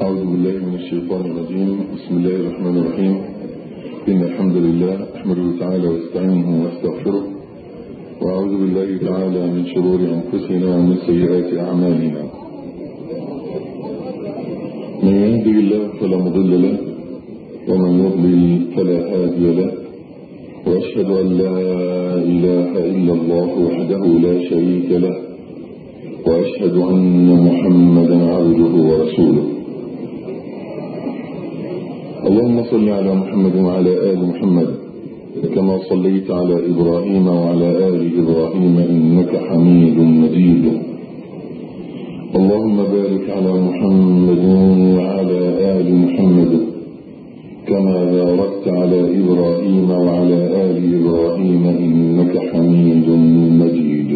أعوذ بالله من الشيطان الرجيم بسم الله الرحمن الرحيم إن الحمد لله أحمده تعالى واستعينه واستغفره وأعوذ بالله تعالى من شرور أنفسنا ومن سيئات أعمالنا من يهدي الله فلا مضل له ومن يضلل فلا هادي له وأشهد أن لا إله إلا الله وحده لا شريك له وأشهد أن محمدا عبده ورسوله اللهم صل على محمد وعلى آل محمد كما صليت على إبراهيم وعلى آل إبراهيم إنك حميد مجيد اللهم بارك على محمد وعلى آل محمد كما باركت على إبراهيم وعلى آل إبراهيم إنك حميد مجيد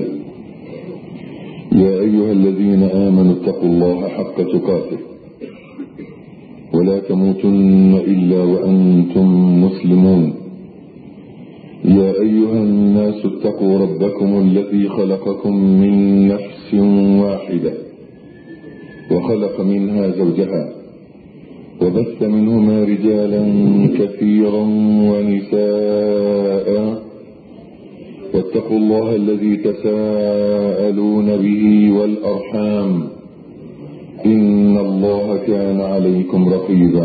يا أيها الذين آمنوا اتقوا الله حق تقاته ولا تموتن إلا وأنتم مسلمون يا أيها الناس اتقوا ربكم الذي خلقكم من نفس واحدة وخلق منها زوجها وبث منهما رجالا كثيرا ونساء واتقوا الله الذي تساءلون به والأرحام إن الله كان عليكم رقيبا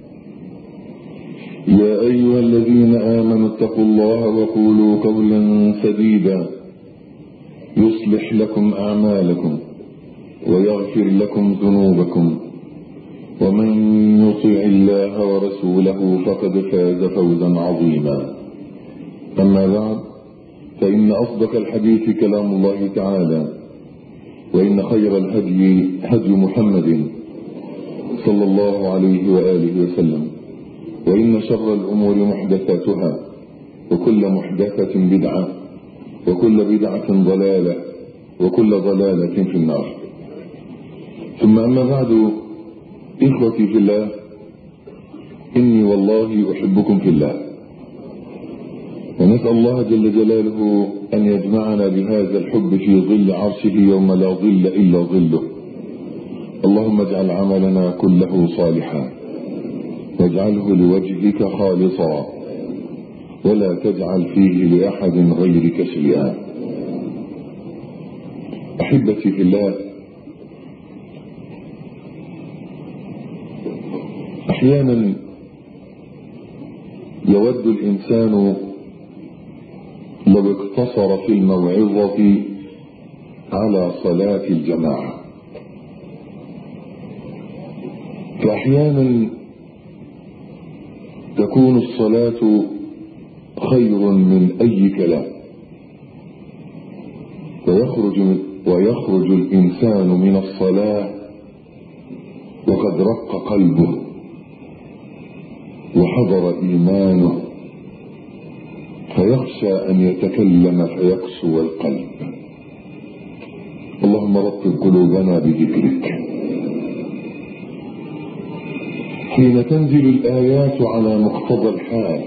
يا أيها الذين آمنوا اتقوا الله وقولوا قولا سديدا يصلح لكم أعمالكم ويغفر لكم ذنوبكم ومن يطع الله ورسوله فقد فاز فوزا عظيما أما بعد فإن أصدق الحديث كلام الله تعالى وإن خير الهدي هدي محمد صلى الله عليه وآله وسلم وإن شر الأمور محدثاتها وكل محدثة بدعة وكل بدعة ضلالة وكل ضلالة في النار ثم أما بعد إخوتي في الله إني والله أحبكم في الله ونسأل الله جل جلاله أن يجمعنا بهذا الحب في ظل عرشه يوم لا ظل إلا ظله اللهم اجعل عملنا كله صالحا واجعله لوجهك خالصا ولا تجعل فيه لأحد غيرك شيئا أحبتي في الله أحيانا يود الإنسان لو اقتصر في الموعظة على صلاة الجماعة فأحيانا تكون الصلاة خير من أي كلام ويخرج, ويخرج الإنسان من الصلاة وقد رق قلبه وحضر إيمانه فيخشى أن يتكلم فيقسو القلب اللهم رطب قلوبنا بذكرك حين تنزل الآيات على مقتضى الحال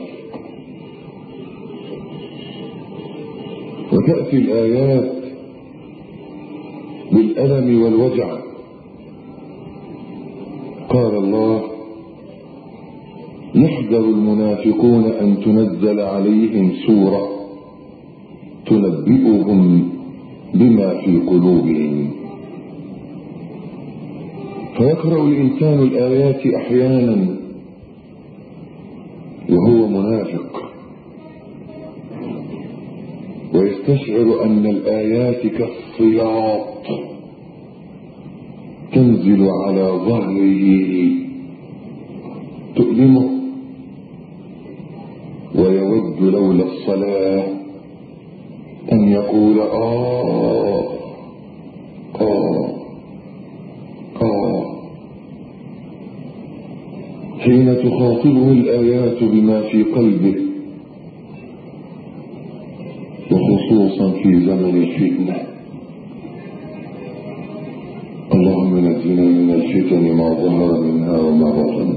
وتأتي الآيات بالألم والوجع قال الله يحذر المنافقون أن تنزل عليهم سورة تنبئهم بما في قلوبهم فيقرأ الإنسان الآيات أحيانا وهو منافق ويستشعر أن الآيات كالصياط تنزل على ظهره تؤلمه ويود لولا الصلاة أن يقول آه آه آه حين تخاطبه الآيات بما في قلبه وخصوصا في زمن الفتنة اللهم نجنا من الفتن ما ظهر منها وما بطن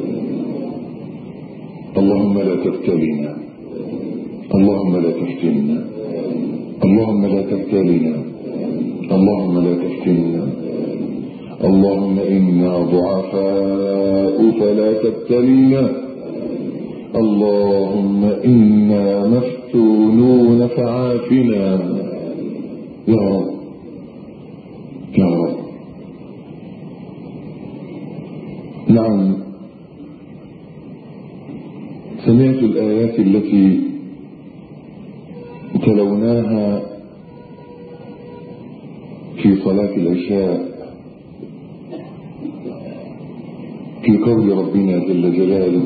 اللهم لا تفتلنا اللهم لا تفتنا اللهم لا تفتلنا اللهم لا تفتنا اللهم إنا ضعفاء فلا تبتلينا اللهم إنا مفتونون فعافنا يا رب يا رب نعم سمعت الآيات التي تلوناها في صلاة العشاء في قول ربنا جل جلاله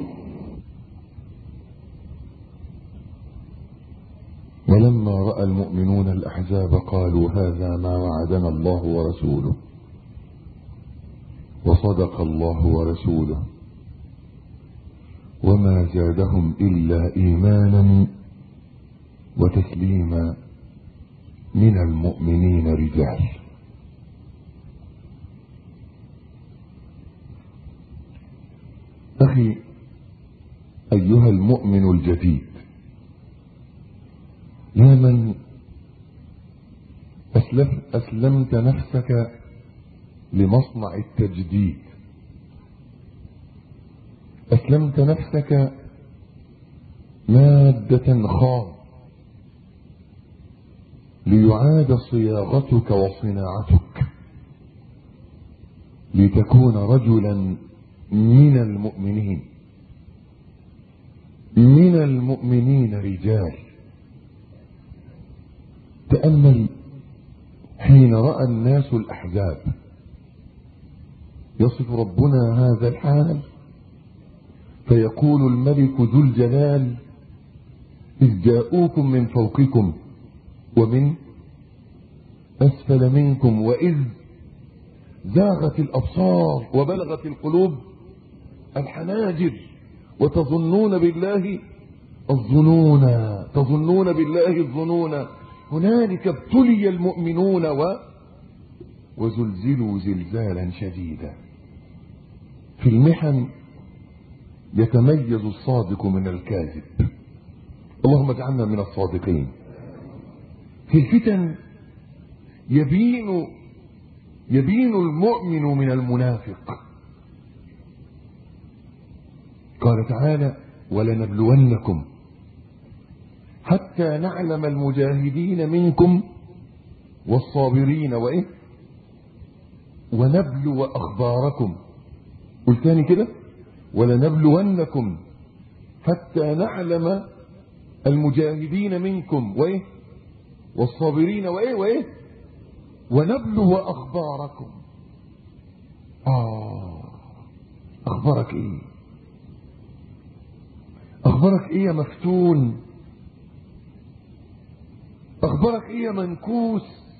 ولما رأى المؤمنون الأحزاب قالوا هذا ما وعدنا الله ورسوله وصدق الله ورسوله وما زادهم إلا إيمانا وتسليما من المؤمنين رجال أخي أيها المؤمن الجديد يا من أسلم أسلمت نفسك لمصنع التجديد أسلمت نفسك مادة خام ليعاد صياغتك وصناعتك لتكون رجلا من المؤمنين من المؤمنين رجال تأمل حين رأى الناس الأحزاب يصف ربنا هذا الحال فيقول الملك ذو الجلال إذ جاءوكم من فوقكم ومن أسفل منكم وإذ زاغت الأبصار وبلغت القلوب الحناجر وتظنون بالله الظنون تظنون بالله الظنون هنالك ابتلي المؤمنون و وزلزلوا زلزالا شديدا في المحن يتميز الصادق من الكاذب اللهم اجعلنا من الصادقين في الفتن يبين يبين المؤمن من المنافق قال تعالى ولنبلونكم حتى نعلم المجاهدين منكم والصابرين وايه ونبلو اخباركم قلت تاني كده ولنبلونكم حتى نعلم المجاهدين منكم وايه والصابرين وايه وايه ونبلو اخباركم اه اخبارك ايه اخبارك ايه يا مفتون اخبارك ايه يا منكوس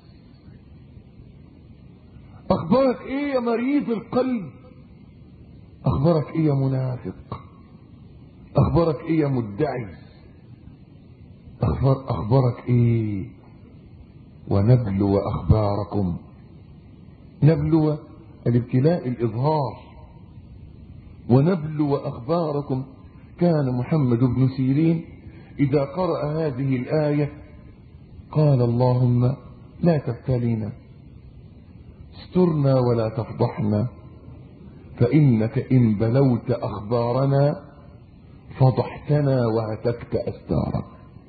اخبارك ايه يا مريض القلب اخبارك ايه يا منافق اخبارك ايه يا مدعي اخبار اخبارك ايه ونبلو اخباركم نبلو الابتلاء الاظهار ونبلو اخباركم كان محمد بن سيرين اذا قرأ هذه الايه قال اللهم لا تبتلينا استرنا ولا تفضحنا فإنك إن بلوت أخبارنا فضحتنا وهتكت أستارا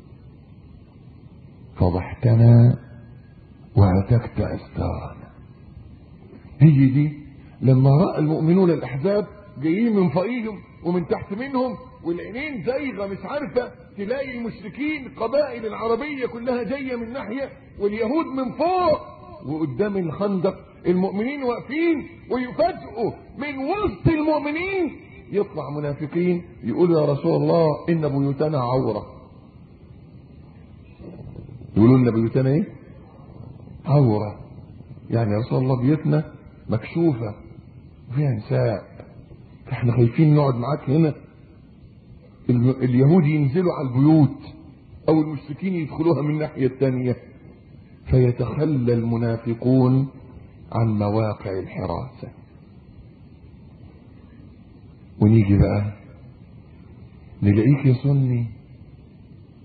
فضحتنا وهتكت أستارنا هي دي لما رأى المؤمنون الأحزاب جايين من فوقيهم ومن تحت منهم والعينين زايغه مش عارفه تلاقي المشركين القبائل العربيه كلها جايه من ناحيه واليهود من فوق وقدام الخندق المؤمنين واقفين ويفاجئوا من وسط المؤمنين يطلع منافقين يقولوا يا رسول الله ان بيوتنا عوره يقولوا لنا بيوتنا ايه عوره يعني يا رسول الله بيوتنا مكشوفه وفيها نساء احنا خايفين نقعد معاك هنا اليهود ينزلوا على البيوت او المشركين يدخلوها من الناحيه الثانيه فيتخلى المنافقون عن مواقع الحراسه ونيجي بقى نلاقيك يا سني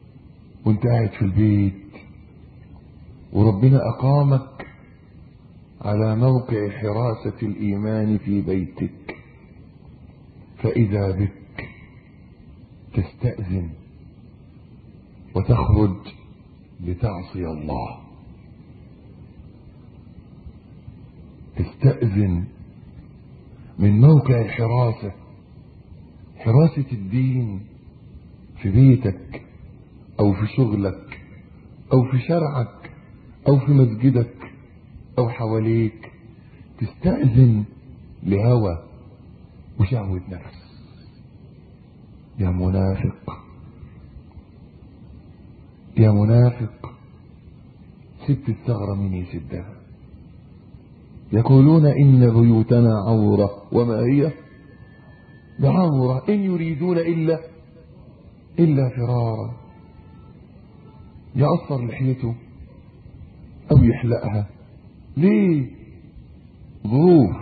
وانت قاعد في البيت وربنا اقامك على موقع حراسة الإيمان في بيتك فإذا بك تستأذن وتخرج لتعصي الله تستأذن من موقع الحراسة حراسة الدين في بيتك أو في شغلك أو في شرعك أو في مسجدك أو حواليك تستأذن لهوى وشهوة نفس يا منافق يا منافق سبت الثغرة من يسدها يقولون إن بيوتنا عورة وما هي بعورة إن يريدون إلا إلا فرارا يقصر لحيته أو يحلقها ليه ظروف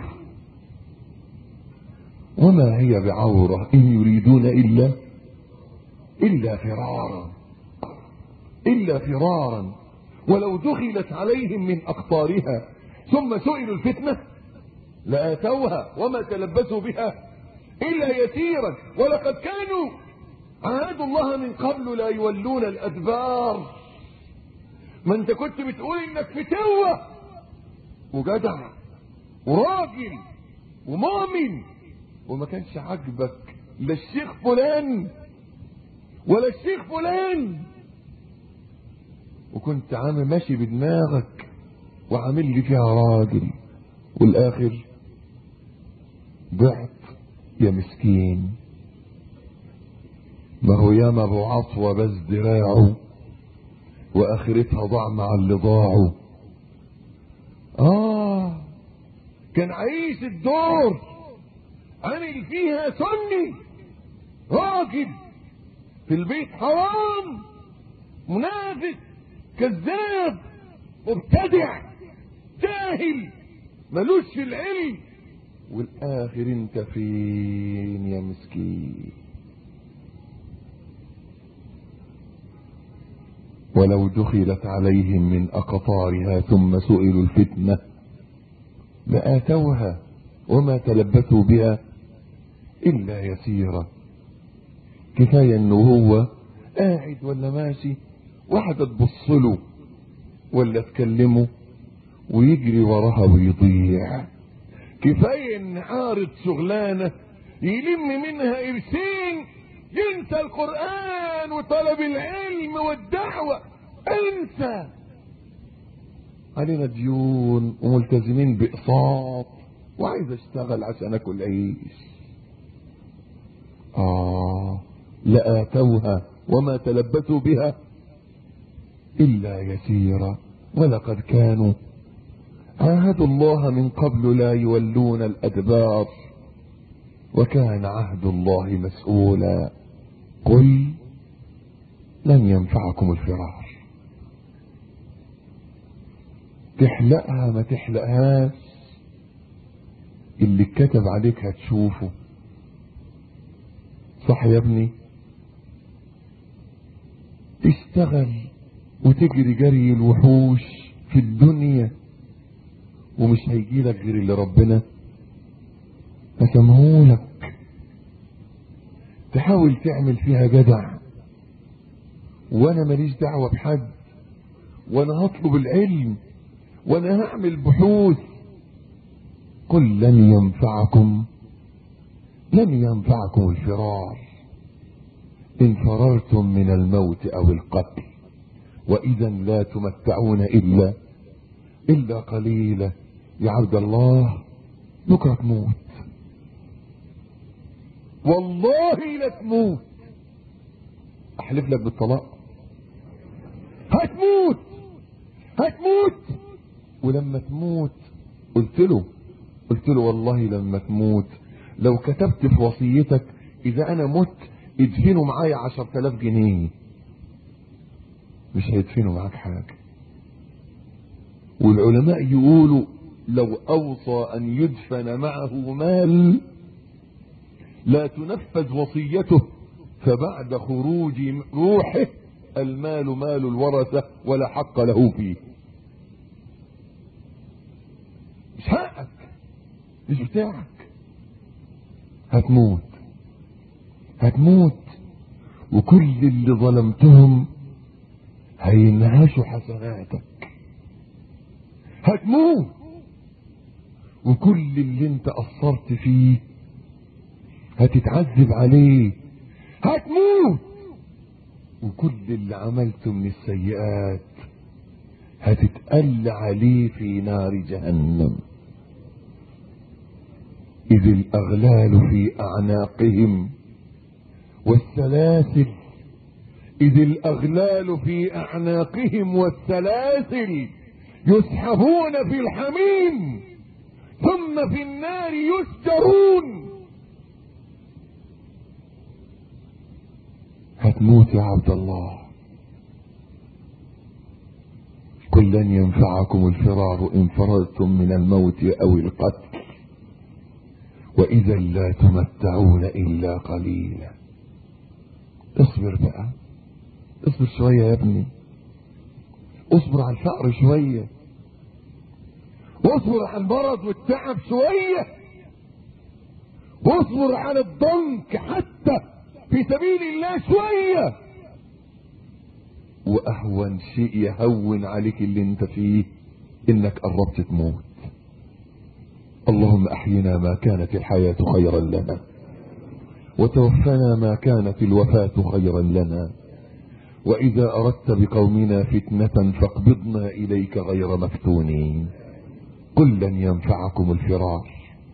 وما هي بعورة إن يريدون إلا إلا فرارا إلا فرارا ولو دخلت عليهم من أقطارها ثم سئلوا الفتنة لآتوها وما تلبسوا بها إلا يسيرا ولقد كانوا عاهدوا الله من قبل لا يولون الأدبار ما انت كنت بتقول انك فتوة وجدع وراجل ومؤمن وما كانش عاجبك لا الشيخ فلان ولا الشيخ فلان وكنت عامل ماشي بدماغك وعامل لي فيها راجل والاخر ضعت يا مسكين ما هو ياما ابو عطوة بس دراعه واخرتها ضاع مع اللي ضاعوا اه كان عايش الدور عامل فيها سني راجل في البيت حرام منافق كذاب مبتدع جاهل ملوش في العلم والاخر انت فين يا مسكين ولو دخلت عليهم من اقطارها ثم سئلوا الفتنه لاتوها وما تلبثوا بها الا يسيرا كفايه انه هو قاعد ولا ماشي واحده تبص له ولا تكلمه ويجري وراها ويضيع كفايه ان عارض شغلانه يلم منها قرشين ينسى القرآن وطلب العلم والدعوة انسى علينا ديون وملتزمين بإقساط وعايز اشتغل عشان اكل عيش آه لآتوها وما تلبثوا بها إلا يسيرا ولقد كانوا عاهدوا الله من قبل لا يولون الأدبار وكان عهد الله مسؤولا قل لن ينفعكم الفرار تحلقها ما تحلقهاش اللي اتكتب عليك هتشوفه صح يا ابني تشتغل وتجري جري الوحوش في الدنيا ومش هيجيلك غير اللي ربنا قسمهولك تحاول تعمل فيها جدع وانا ماليش دعوة بحد وانا هطلب العلم وانا هعمل بحوث قل لن ينفعكم لن ينفعكم الفرار ان فررتم من الموت او القتل واذا لا تمتعون الا الا قليلا يا عبد الله بكره تموت والله لا تموت احلف لك بالطلاق هتموت هتموت ولما تموت قلت له قلت له والله لما تموت لو كتبت في وصيتك اذا انا مت ادفنوا معايا عشر تلاف جنيه مش هيدفنوا معاك حاجة والعلماء يقولوا لو اوصى ان يدفن معه مال لا تنفذ وصيته فبعد خروج روحه المال مال الورثة ولا حق له فيه مش بتاعك هتموت هتموت وكل اللي ظلمتهم هينهشوا حسناتك هتموت وكل اللي انت قصرت فيه هتتعذب عليه هتموت وكل اللي عملته من السيئات هتتقل عليه في نار جهنم إذ الأغلال في أعناقهم والسلاسل إذ الأغلال في أعناقهم والسلاسل يسحبون في الحميم ثم في النار يسجرون هتموت يا عبد الله قل لن ينفعكم الفرار إن فررتم من الموت أو القتل وإذا لا تمتعون إلا قليلا اصبر بقى اصبر شوية يا ابني اصبر على الفقر شوية واصبر على المرض والتعب شوية واصبر على الضنك حتى في سبيل الله شوية واهون شيء يهون عليك اللي انت فيه انك قربت تموت اللهم احينا ما كانت الحياة خيرا لنا وتوفنا ما كانت الوفاة خيرا لنا واذا اردت بقومنا فتنة فاقبضنا اليك غير مفتونين قل لن ينفعكم الفرار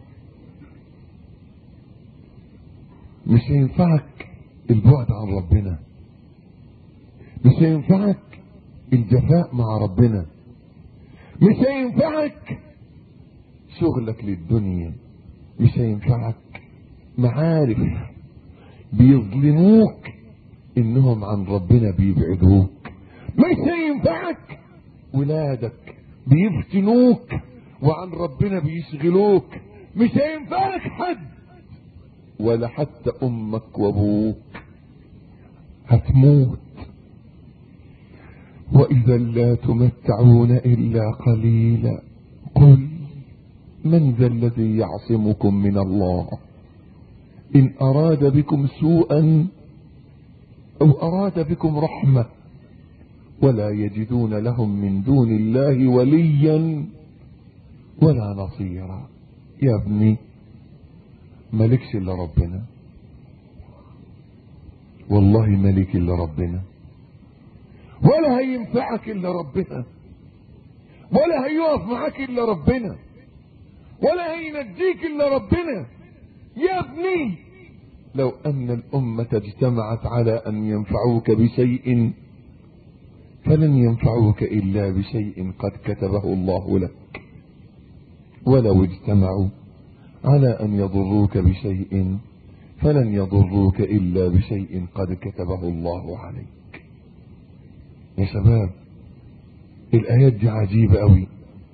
مش هينفعك البعد عن ربنا مش هينفعك الجفاء مع ربنا مش هينفعك شغلك للدنيا مش هينفعك معارف بيظلموك انهم عن ربنا بيبعدوك مش هينفعك ولادك بيفتنوك وعن ربنا بيشغلوك مش هينفعك حد ولا حتى امك وابوك هتموت واذا لا تمتعون الا قليلا قل من ذا الذي يعصمكم من الله ان اراد بكم سوءا او اراد بكم رحمه ولا يجدون لهم من دون الله وليا ولا نصيرا يا ابني مالكش الا ربنا والله مالك الا ربنا ولا هينفعك الا ربنا ولا هيقف معاك الا ربنا ولا هينجيك الا ربنا يا ابني لو ان الامه اجتمعت على ان ينفعوك بشيء فلن ينفعوك الا بشيء قد كتبه الله لك ولو اجتمعوا على ان يضروك بشيء فلن يضروك الا بشيء قد كتبه الله عليك يا شباب الايات دي عجيبه قوي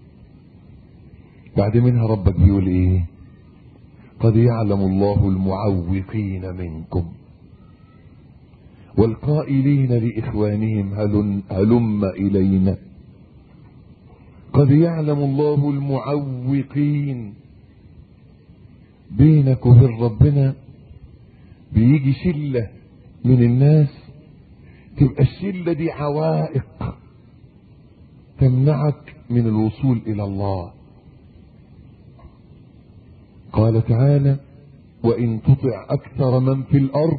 بعد منها ربك بيقول ايه قد يعلم الله المعوقين منكم والقائلين لاخوانهم هلن هلم الينا قد يعلم الله المعوقين بينك وبين ربنا بيجي شله من الناس تبقى الشله دي عوائق تمنعك من الوصول الى الله قال تعالى وان تطع اكثر من في الارض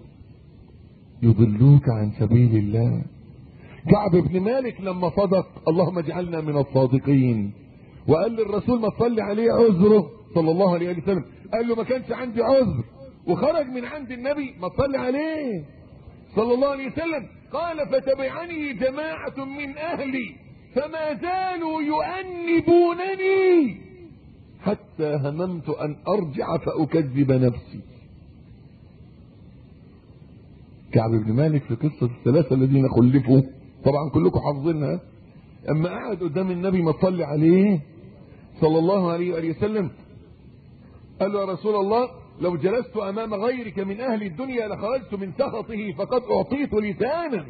يضلوك عن سبيل الله كعب بن مالك لما صدق اللهم اجعلنا من الصادقين وقال للرسول ما تصلي عليه عذره صلى الله عليه وسلم قال له ما كانش عندي عذر وخرج من عند النبي ما تصلي عليه صلى الله عليه وسلم قال فتبعني جماعة من أهلي فما زالوا يؤنبونني حتى هممت أن أرجع فأكذب نفسي كعب بن مالك في قصة الثلاثة الذين خلفوا طبعا كلكم حافظينها أما قعد قدام النبي ما تصلي عليه صلى الله عليه وآله وسلم قال له يا رسول الله لو جلست أمام غيرك من أهل الدنيا لخرجت من سخطه فقد أعطيت لسانا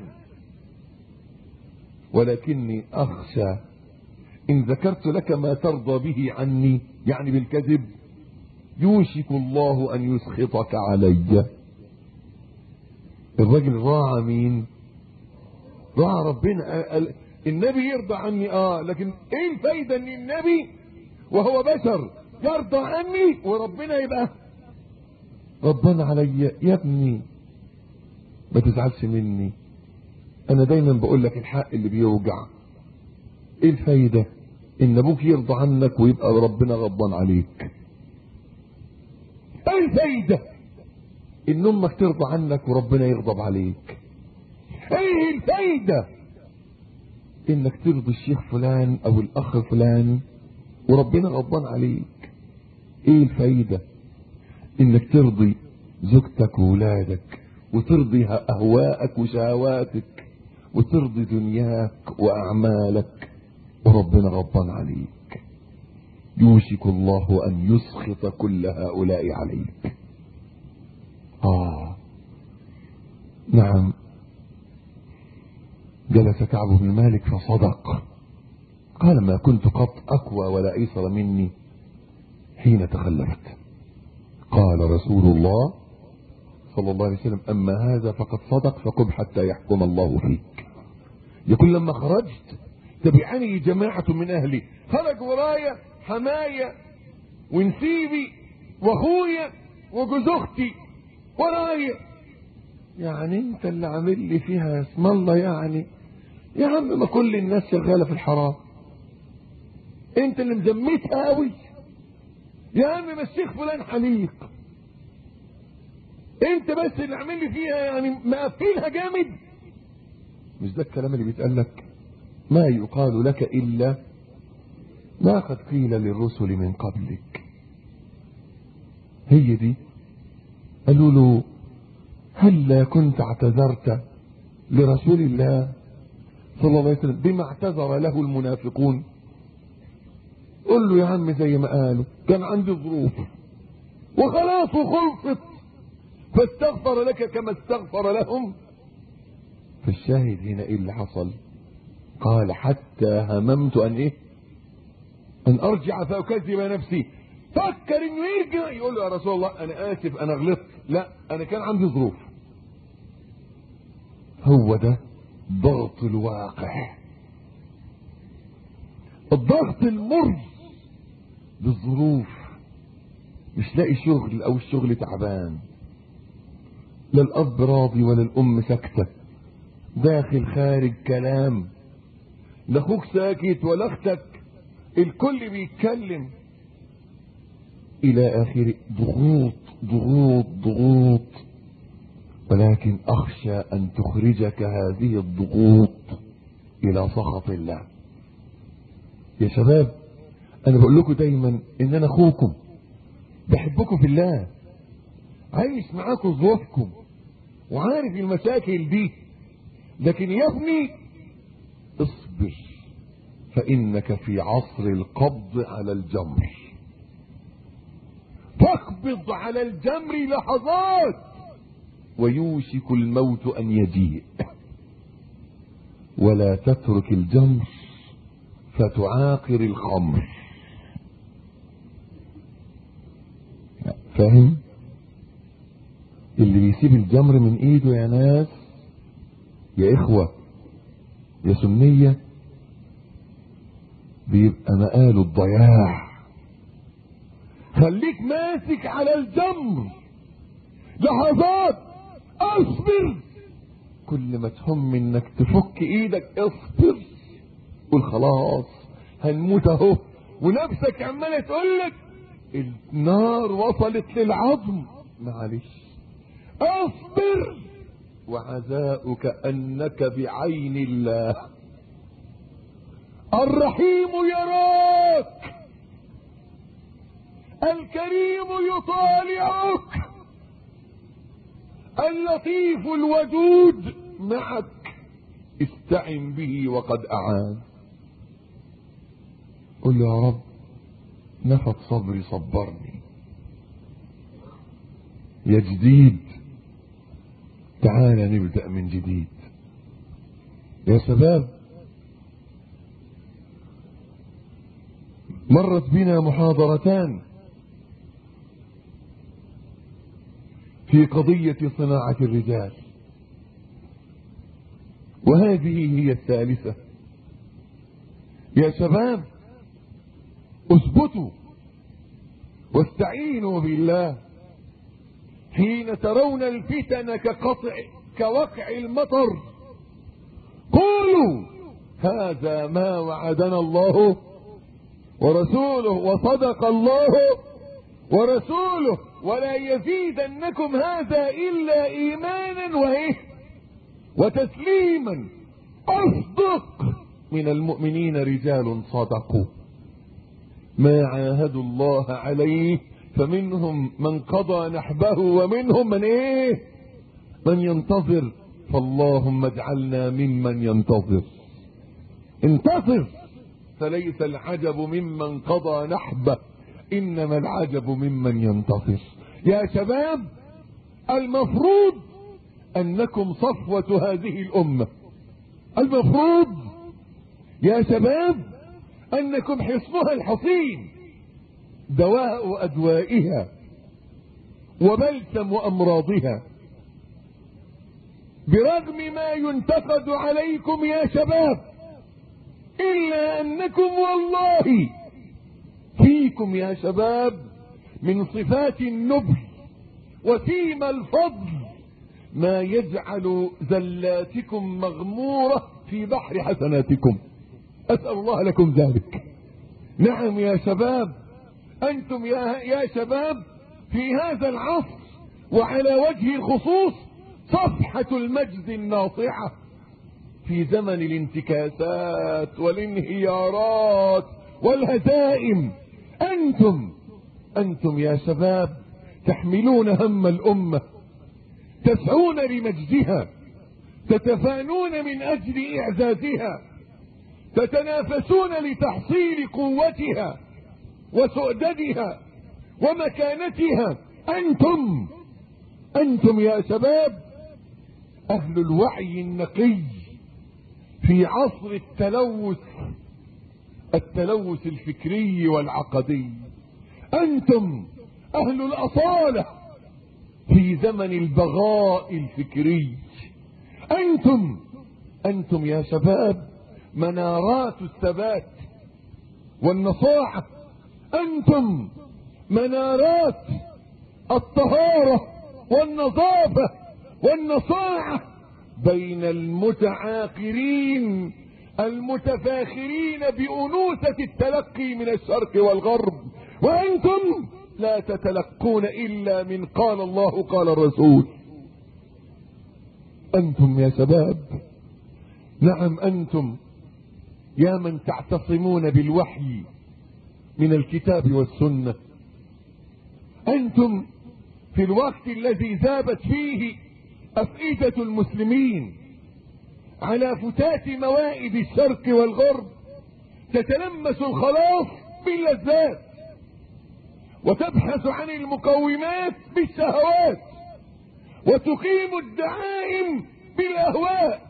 ولكني أخشى إن ذكرت لك ما ترضى به عني يعني بالكذب يوشك الله أن يسخطك علي الراجل راعى مين راعى ربنا قال النبي يرضى عني اه لكن ايه الفايدة ان النبي وهو بشر يرضى عني وربنا يبقى ربنا علي يا ابني ما تزعلش مني انا دايما بقول لك الحق اللي بيوجع ايه الفايدة ان ابوك يرضى عنك ويبقى ربنا غضبان عليك ايه الفايدة ان امك ترضى عنك وربنا يغضب عليك ايه الفايدة انك ترضي الشيخ فلان او الاخ فلان وربنا غضبان عليك ايه الفايدة انك ترضي زوجتك وولادك وترضي اهواءك وشهواتك وترضي دنياك واعمالك وربنا غضبان عليك يوشك الله ان يسخط كل هؤلاء عليك اه نعم جلس كعب بن مالك فصدق قال ما كنت قط اقوى ولا ايسر مني حين تخلفت قال رسول الله صلى الله عليه وسلم اما هذا فقد صدق فقم حتى يحكم الله فيك يقول لما خرجت تبعني جماعة من اهلي خرج ورايا حماية ونسيبي واخويا وجوز اختي ورايا يعني انت اللي عامل لي فيها اسم الله يعني يا عم ما كل الناس شغاله في الحرام انت اللي مزمتها قوي يا عم ما الشيخ فلان حليق انت بس اللي عامل لي فيها يعني مقفلها جامد مش ده الكلام اللي بيتقال لك ما يقال لك الا ما قد قيل للرسل من قبلك هي دي قالوا له هلا كنت اعتذرت لرسول الله صلى الله عليه وسلم بما اعتذر له المنافقون قل له يا عم زي ما قالوا كان عندي ظروف وخلاص وخلصت فاستغفر لك كما استغفر لهم فالشاهد هنا ايه اللي حصل قال حتى هممت ان ايه ان ارجع فاكذب نفسي فكر انه يرجع يقول له يا رسول الله انا اسف انا غلطت لا انا كان عندي ظروف هو ده ضغط الواقع الضغط المر بالظروف مش لاقي شغل او الشغل تعبان لا الاب راضي ولا الام ساكته داخل خارج كلام لا اخوك ساكت ولا اختك الكل بيتكلم الى اخره ضغوط ضغوط ضغوط ولكن اخشى ان تخرجك هذه الضغوط الى سخط الله يا شباب انا بقول لكم دايما ان انا اخوكم بحبكم في الله عايش معاكم ظروفكم وعارف المشاكل دي لكن يا ابني اصبر فانك في عصر القبض على الجمر تقبض على الجمر لحظات ويوشك الموت ان يجيء ولا تترك الجمر فتعاقر الخمر فاهم اللي بيسيب الجمر من ايده يا ناس يا اخوة يا سنية بيبقى مقاله الضياع خليك ماسك على الجمر لحظات اصبر كل ما تهم انك تفك ايدك اصبر قول خلاص هنموت اهو ونفسك عماله تقول لك النار وصلت للعظم معلش اصبر وعزاؤك انك بعين الله الرحيم يراك الكريم يطالعك اللطيف الودود معك استعن به وقد اعان قل يا رب نفت صبري صبرني يا جديد تعال نبدأ من جديد يا شباب مرت بنا محاضرتان في قضية صناعة الرجال وهذه هي الثالثة يا شباب اثبتوا واستعينوا بالله حين ترون الفتن كقطع كوقع المطر قولوا هذا ما وعدنا الله ورسوله وصدق الله ورسوله ولا يزيدنكم هذا الا ايمانا وايه وتسليما اصدق من المؤمنين رجال صدقوا ما عاهدوا الله عليه فمنهم من قضى نحبه ومنهم من ايه من ينتظر فاللهم اجعلنا ممن ينتظر انتظر فليس العجب ممن قضى نحبه انما العجب ممن ينتظر يا شباب المفروض انكم صفوة هذه الامة المفروض يا شباب انكم حصنها الحصين دواء ادوائها وبلسم امراضها برغم ما ينتقد عليكم يا شباب الا انكم والله فيكم يا شباب من صفات النبل وسيم الفضل ما يجعل زلاتكم مغمورة في بحر حسناتكم اسأل الله لكم ذلك نعم يا شباب انتم يا, يا شباب في هذا العصر وعلى وجه الخصوص صفحة المجد الناصعة في زمن الانتكاسات والانهيارات والهزائم انتم انتم يا شباب تحملون هم الامة تسعون لمجدها تتفانون من اجل اعزازها تتنافسون لتحصيل قوتها وسؤددها ومكانتها انتم انتم يا شباب اهل الوعي النقي في عصر التلوث التلوث الفكري والعقدي انتم اهل الاصالة في زمن البغاء الفكري انتم انتم يا شباب منارات الثبات والنصاعة انتم منارات الطهارة والنظافة والنصاعة بين المتعاقرين المتفاخرين بأنوثة التلقي من الشرق والغرب وأنتم لا تتلقون إلا من قال الله قال الرسول أنتم يا شباب نعم أنتم يا من تعتصمون بالوحي من الكتاب والسنة أنتم في الوقت الذي ذابت فيه أفئدة المسلمين على فتات موائد الشرق والغرب تتلمس الخلاص باللذات وتبحث عن المقومات بالشهوات وتقيم الدعائم بالاهواء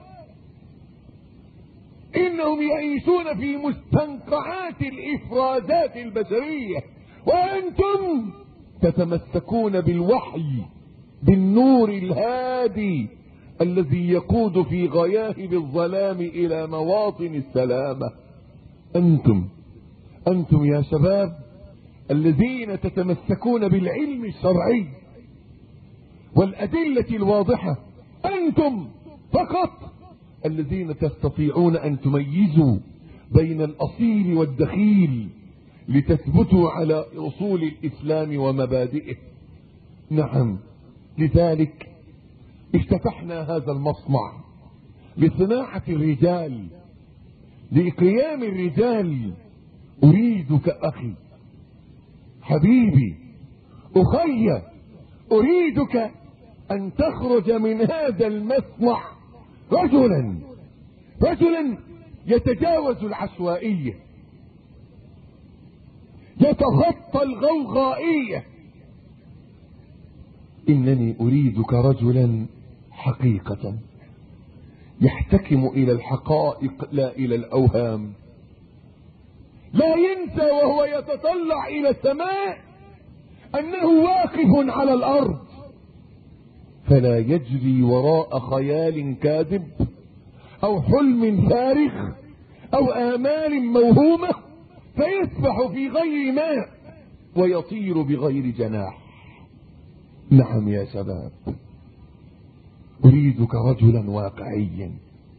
انهم يعيشون في مستنقعات الافرازات البشريه وانتم تتمسكون بالوحي بالنور الهادي الذي يقود في غياهب الظلام الى مواطن السلامه انتم انتم يا شباب الذين تتمسكون بالعلم الشرعي والادله الواضحه انتم فقط الذين تستطيعون ان تميزوا بين الاصيل والدخيل لتثبتوا على اصول الاسلام ومبادئه نعم لذلك افتتحنا هذا المصنع لصناعه الرجال لقيام الرجال اريدك اخي حبيبي اخي اريدك ان تخرج من هذا المصنع رجلا رجلا يتجاوز العشوائيه يتخطى الغوغائيه انني اريدك رجلا حقيقه يحتكم الى الحقائق لا الى الاوهام لا ينسى وهو يتطلع الى السماء انه واقف على الارض فلا يجري وراء خيال كاذب او حلم فارغ او امال موهومه فيسبح في غير ماء ويطير بغير جناح نعم يا شباب اريدك رجلا واقعيا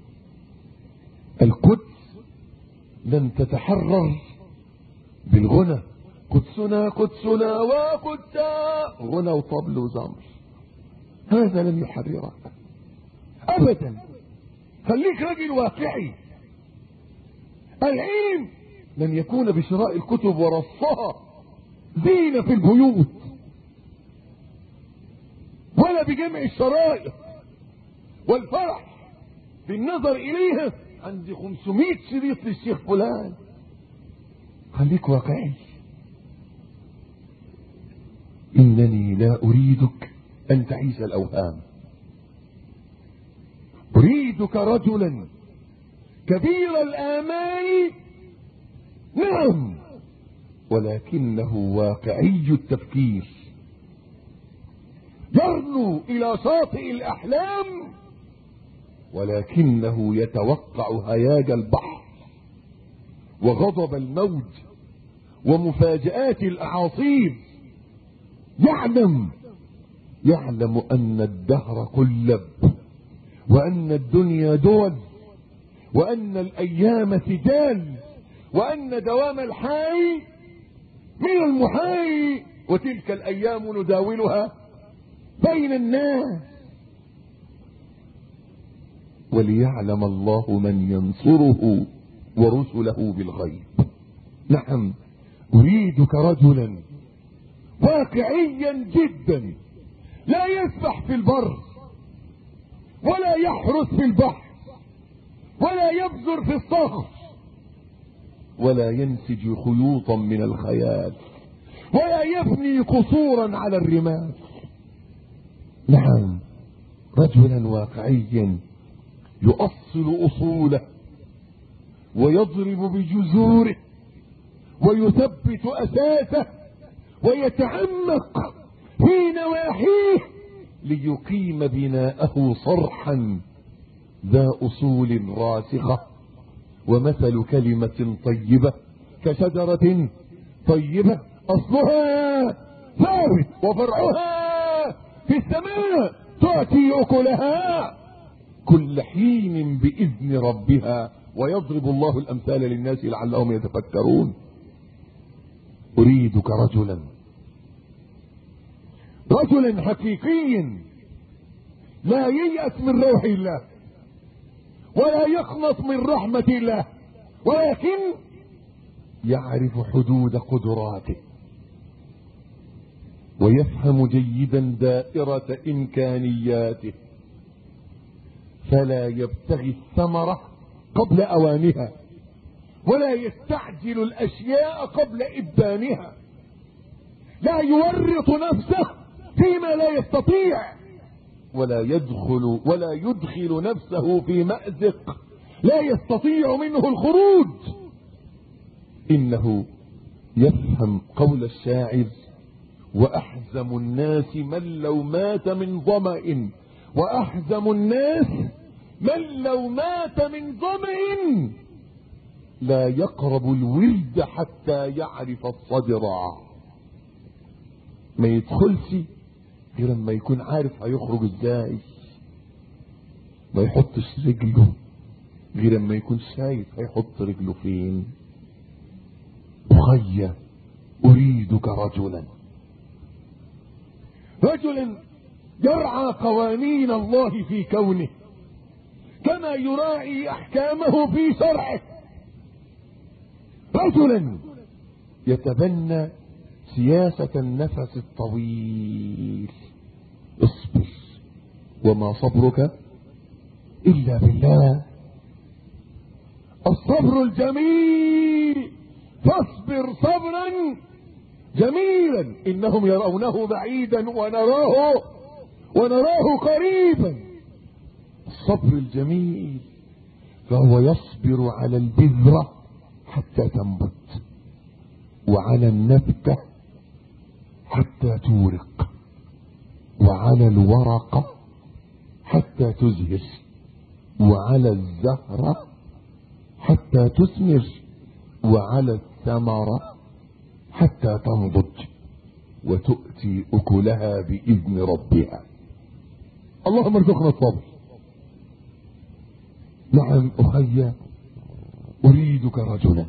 القدس لن تتحرر بالغنى قدسنا قدسنا وقدسا غنى وطبل وزمر هذا لن يحررك ابدا خليك راجل واقعي العلم لن يكون بشراء الكتب ورصها زينة في البيوت ولا بجمع الشرائط والفرح بالنظر إليها عندي 500 شريط للشيخ فلان خليك واقعي إنني لا أريدك أن تعيش الأوهام أريدك رجلا كبير الآمال نعم ولكنه واقعي التفكير يرنو إلى شاطئ الأحلام ولكنه يتوقع هياج البحر وغضب الموج ومفاجآت الأعاصير يعلم يعلم أن الدهر كلب وأن الدنيا دول وأن الأيام سجال وأن دوام الحي من المحاي وتلك الأيام نداولها بين الناس وليعلم الله من ينصره ورسله بالغيب نعم أريدك رجلا واقعيا جدا لا يسبح في البر ولا يحرس في البحر ولا يبذر في الصخر ولا ينسج خيوطا من الخيال ولا يبني قصورا على الرمال نعم رجلا واقعيا يؤصل اصوله ويضرب بجذوره ويثبت اساسه ويتعمق في نواحيه ليقيم بناءه صرحا ذا اصول راسخه ومثل كلمه طيبه كشجره طيبه اصلها ثابت وفرعها في السماء تؤتي اكلها كل حين باذن ربها ويضرب الله الامثال للناس لعلهم يتفكرون اريدك رجلا رجلا حقيقيا لا ييأس من روح الله ولا يقنط من رحمة الله ولكن يعرف حدود قدراته ويفهم جيدا دائرة إمكانياته فلا يبتغي الثمرة قبل أوانها ولا يستعجل الأشياء قبل إبانها لا يورط نفسه فيما لا يستطيع ولا يدخل ولا يدخل نفسه في مأزق لا يستطيع منه الخروج إنه يفهم قول الشاعر وأحزم الناس من لو مات من ظمأ وأحزم الناس من لو مات من ظمأ لا يقرب الورد حتى يعرف الصدر ما يدخلش غير لما يكون عارف هيخرج ازاي ما يحطش رجله غير لما يكون شايف هيحط رجله فين بخية اريدك رجلا رجلا يرعى قوانين الله في كونه كما يراعي احكامه في شرعه رجلا يتبنى سياسة النفس الطويل اصبر وما صبرك إلا بالله الصبر الجميل فاصبر صبرا جميلا إنهم يرونه بعيدا ونراه ونراه قريبا الصبر الجميل فهو يصبر على البذرة حتى تنبت وعلى النبتة حتى تورق وعلى الورقة حتى تزهر وعلى الزهرة حتى تثمر وعلى الثمرة حتى تنضج وتؤتي أكلها بإذن ربها اللهم ارزقنا الصبر نعم أخي أريدك رجلا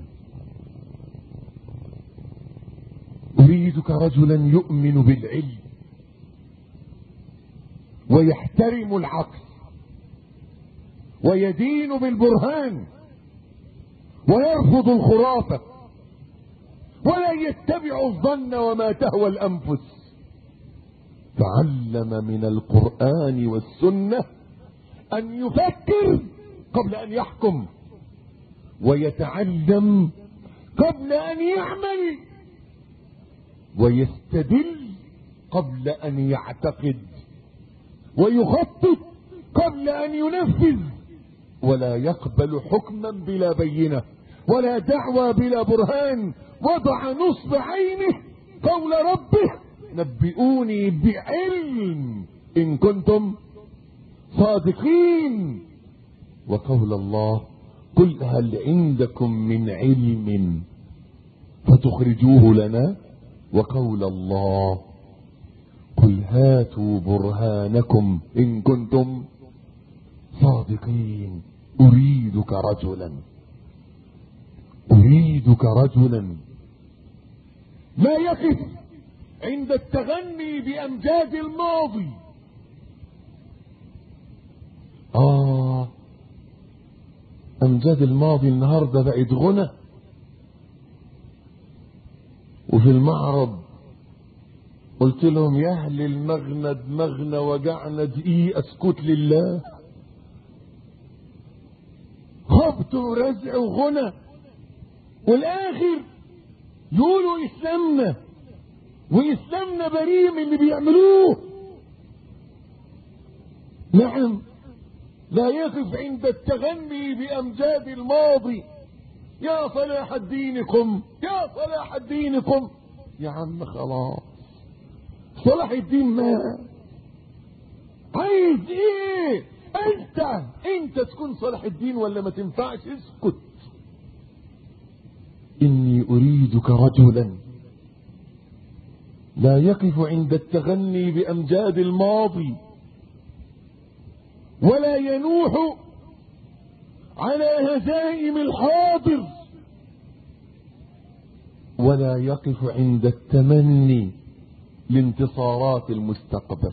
أريدك رجلا يؤمن بالعلم ويحترم العقل ويدين بالبرهان ويرفض الخرافة ولا يتبع الظن وما تهوى الأنفس تعلم من القرآن والسنة أن يفكر قبل أن يحكم ويتعلم قبل أن يعمل ويستدل قبل أن يعتقد ويخطط قبل أن ينفذ ولا يقبل حكما بلا بينة ولا دعوى بلا برهان وضع نصب عينه قول ربه نبئوني بعلم إن كنتم صادقين وقول الله قل هل عندكم من علم فتخرجوه لنا وقول الله قل هاتوا برهانكم إن كنتم صادقين أريدك رجلا أريدك رجلا لا يقف عند التغني بأمجاد الماضي آه أمجاد الماضي النهاردة بقت غنى وفي المعرض قلت لهم يا أهل المغنى دمغنا وجعنا دقيقة اسكت لله خبط ورزع وغنى والآخر يقولوا إسلامنا وإسلامنا بريء من اللي بيعملوه نعم لا يقف عند التغني بأمجاد الماضي يا صلاح الدينكم يا صلاح الدينكم يا عم خلاص صلاح الدين ما عايز ايه انت انت تكون صلاح الدين ولا ما تنفعش اسكت اني اريدك رجلا لا يقف عند التغني بامجاد الماضي ولا ينوح على هزائم الحاضر ولا يقف عند التمني لانتصارات المستقبل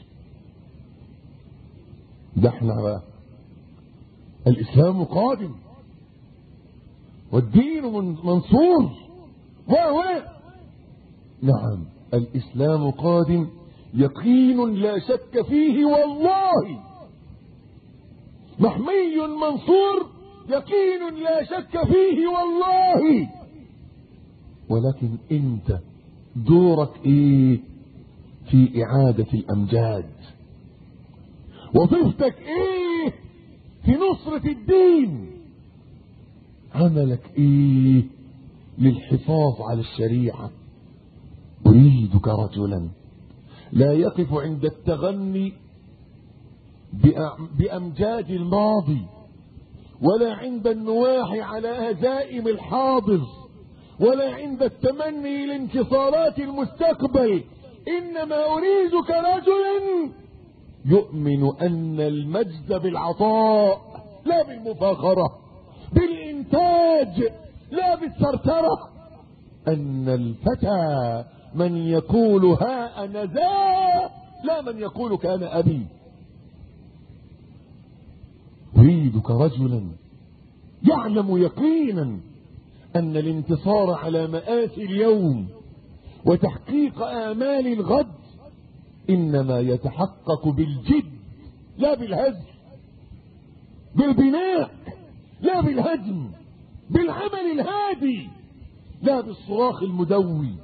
ده احنا بقى الاسلام قادم والدين منصور و نعم الاسلام قادم يقين لا شك فيه والله محمي منصور يقين لا شك فيه والله ولكن انت دورك ايه في اعادة الامجاد وظيفتك ايه في نصرة الدين عملك ايه للحفاظ على الشريعة اريدك رجلا لا يقف عند التغني بأمجاد الماضي ولا عند النواح على هزائم الحاضر ولا عند التمني لانتصارات المستقبل إنما أريدك رجلا يؤمن أن المجد بالعطاء لا بالمفاخرة بالإنتاج لا بالثرثرة أن الفتى من يقول ها أنا ذا لا من يقول كان أبي أريدك رجلا يعلم يقينا أن الانتصار على مآسي اليوم وتحقيق آمال الغد إنما يتحقق بالجد لا بالهزل بالبناء لا بالهدم بالعمل الهادي لا بالصراخ المدوي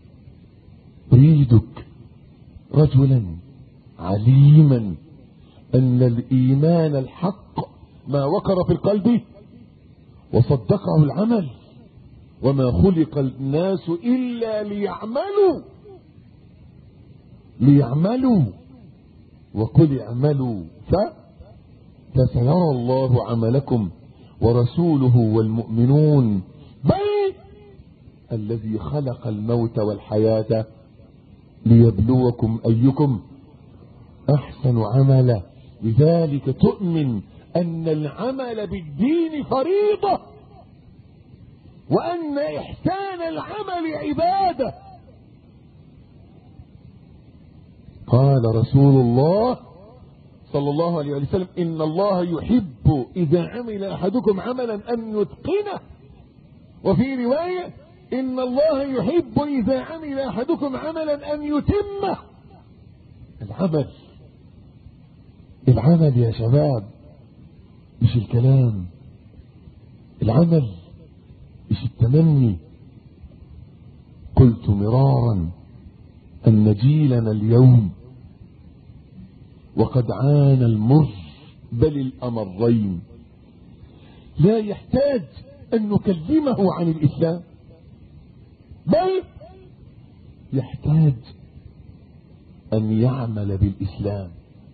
أريدك رجلا عليما أن الإيمان الحق ما وقر في القلب وصدقه العمل وما خلق الناس إلا ليعملوا ليعملوا وقل اعملوا ف فسيرى الله عملكم ورسوله والمؤمنون بل الذي خلق الموت والحياة ليبلوكم أيكم أحسن عملا لذلك تؤمن أن العمل بالدين فريضة وأن إحسان العمل عبادة قال رسول الله صلى الله عليه وسلم إن الله يحب إذا عمل أحدكم عملا أن يتقنه وفي رواية إن الله يحب إذا عمل أحدكم عملا أن يتمه العمل العمل يا شباب مش الكلام العمل مش التمني قلت مرارا أن جيلنا اليوم وقد عانى المر بل الأمرين لا يحتاج أن نكلمه عن الإسلام بل يحتاج أن يعمل بالإسلام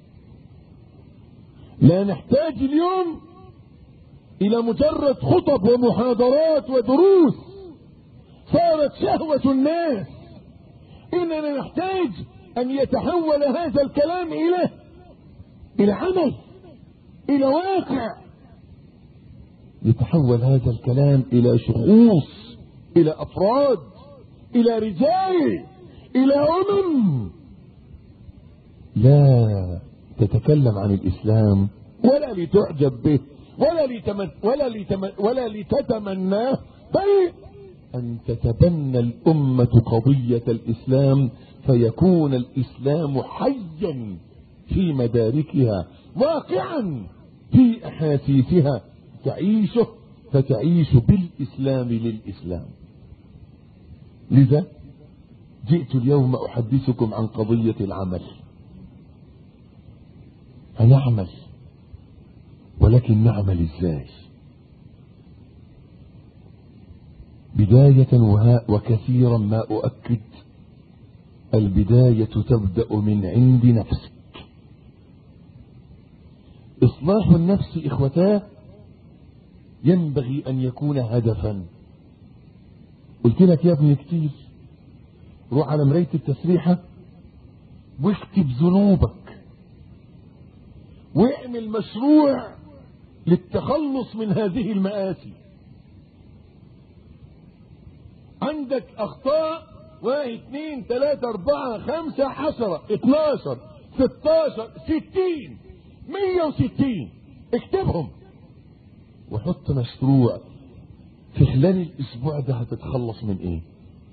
لا نحتاج اليوم إلى مجرد خطب ومحاضرات ودروس صارت شهوة الناس إننا نحتاج أن يتحول هذا الكلام إلى إلى عمل إلى واقع يتحول هذا الكلام إلى شخوص إلى أفراد إلى رجال إلى أمم لا تتكلم عن الإسلام ولا لتعجب به ولا لتمن ولا لتمن ولا لتتمناه بل أن تتبنى الأمة قضية الإسلام فيكون الإسلام حيا في مداركها واقعا في أحاسيسها تعيشه فتعيش بالإسلام للإسلام لذا جئت اليوم أحدثكم عن قضية العمل هنعمل ولكن نعمل ازاي بداية وكثيرا ما أؤكد البداية تبدأ من عند نفسك إصلاح النفس إخوتاه ينبغي أن يكون هدفا قلت لك يا ابني كتير روح على مراية التسريحة واكتب ذنوبك واعمل مشروع للتخلص من هذه المآسي عندك أخطاء واحد اثنين ثلاثة أربعة خمسة عشرة اتناشر ستاشر ستين مية وستين اكتبهم وحط مشروع في خلال الاسبوع ده هتتخلص من ايه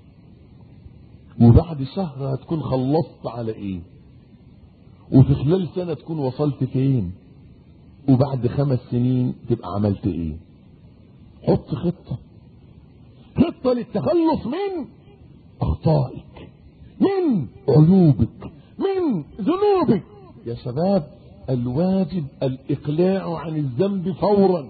وبعد شهر هتكون خلصت على ايه وفي خلال سنة تكون وصلت فين وبعد خمس سنين تبقى عملت ايه حط خطة خطة للتخلص من اخطائك من عيوبك من ذنوبك يا شباب الواجب الاقلاع عن الذنب فورا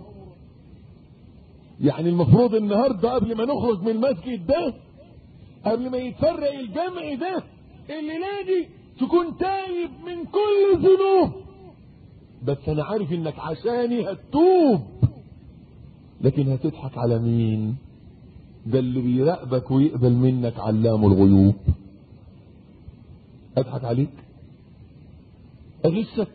يعني المفروض النهاردة قبل ما نخرج من المسجد ده قبل ما يتفرق الجمع ده الليلة دي تكون تايب من كل الذنوب بس انا عارف انك عشاني هتتوب لكن هتضحك على مين ده اللي بيراقبك ويقبل منك علام الغيوب اضحك عليك اغشك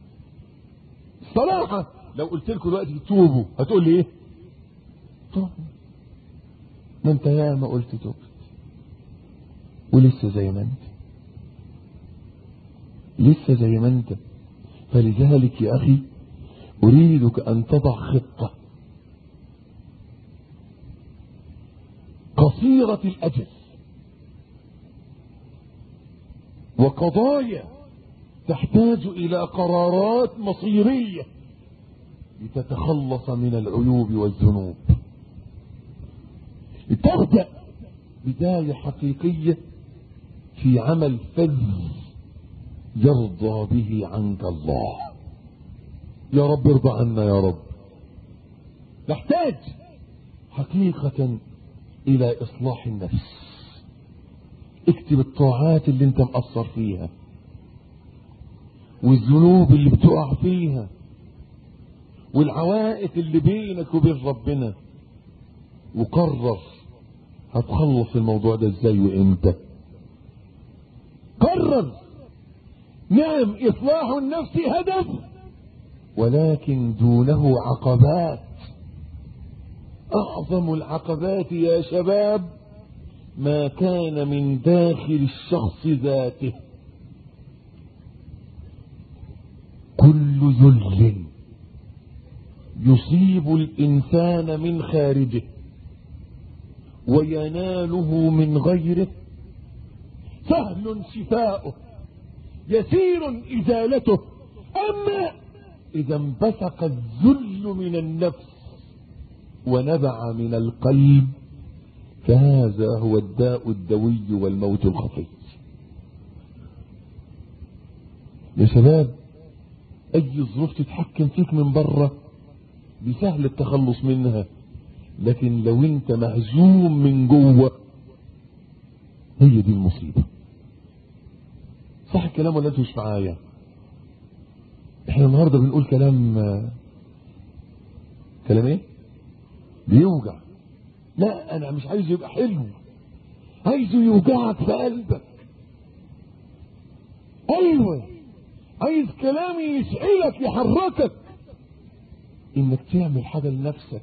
صراحة لو قلت لكم دلوقتي توبوا هتقول لي ايه توب ما انت يا ما قلت توبت ولسه زي ما انت لسه زي ما انت فلذلك يا اخي اريدك ان تضع خطة قصيرة الاجل وقضايا تحتاج الى قرارات مصيرية لتتخلص من العيوب والذنوب تبدأ بداية حقيقية في عمل فذ يرضى به عنك الله يا رب ارضى عنا يا رب نحتاج حقيقة إلى إصلاح النفس اكتب الطاعات اللي انت مقصر فيها والذنوب اللي بتقع فيها والعوائق اللي بينك وبين ربنا وقرر هتخلص الموضوع ده ازاي وامتى قرر نعم اصلاح النفس هدف ولكن دونه عقبات اعظم العقبات يا شباب ما كان من داخل الشخص ذاته كل ذل يصيب الانسان من خارجه ويناله من غيره سهل شفاؤه يسير ازالته اما اذا انبثق الذل من النفس ونبع من القلب فهذا هو الداء الدوي والموت الخفي يا شباب اي ظروف تتحكم فيك من بره بسهل التخلص منها لكن لو انت مهزوم من جوه هي دي المصيبة صح الكلام ولا انتوا مش معايا احنا النهاردة بنقول كلام كلام ايه بيوجع لا انا مش عايزه يبقى حلو عايزه يوجعك في قلبك ايوه عايز كلامي يشعلك يحركك انك تعمل حاجة لنفسك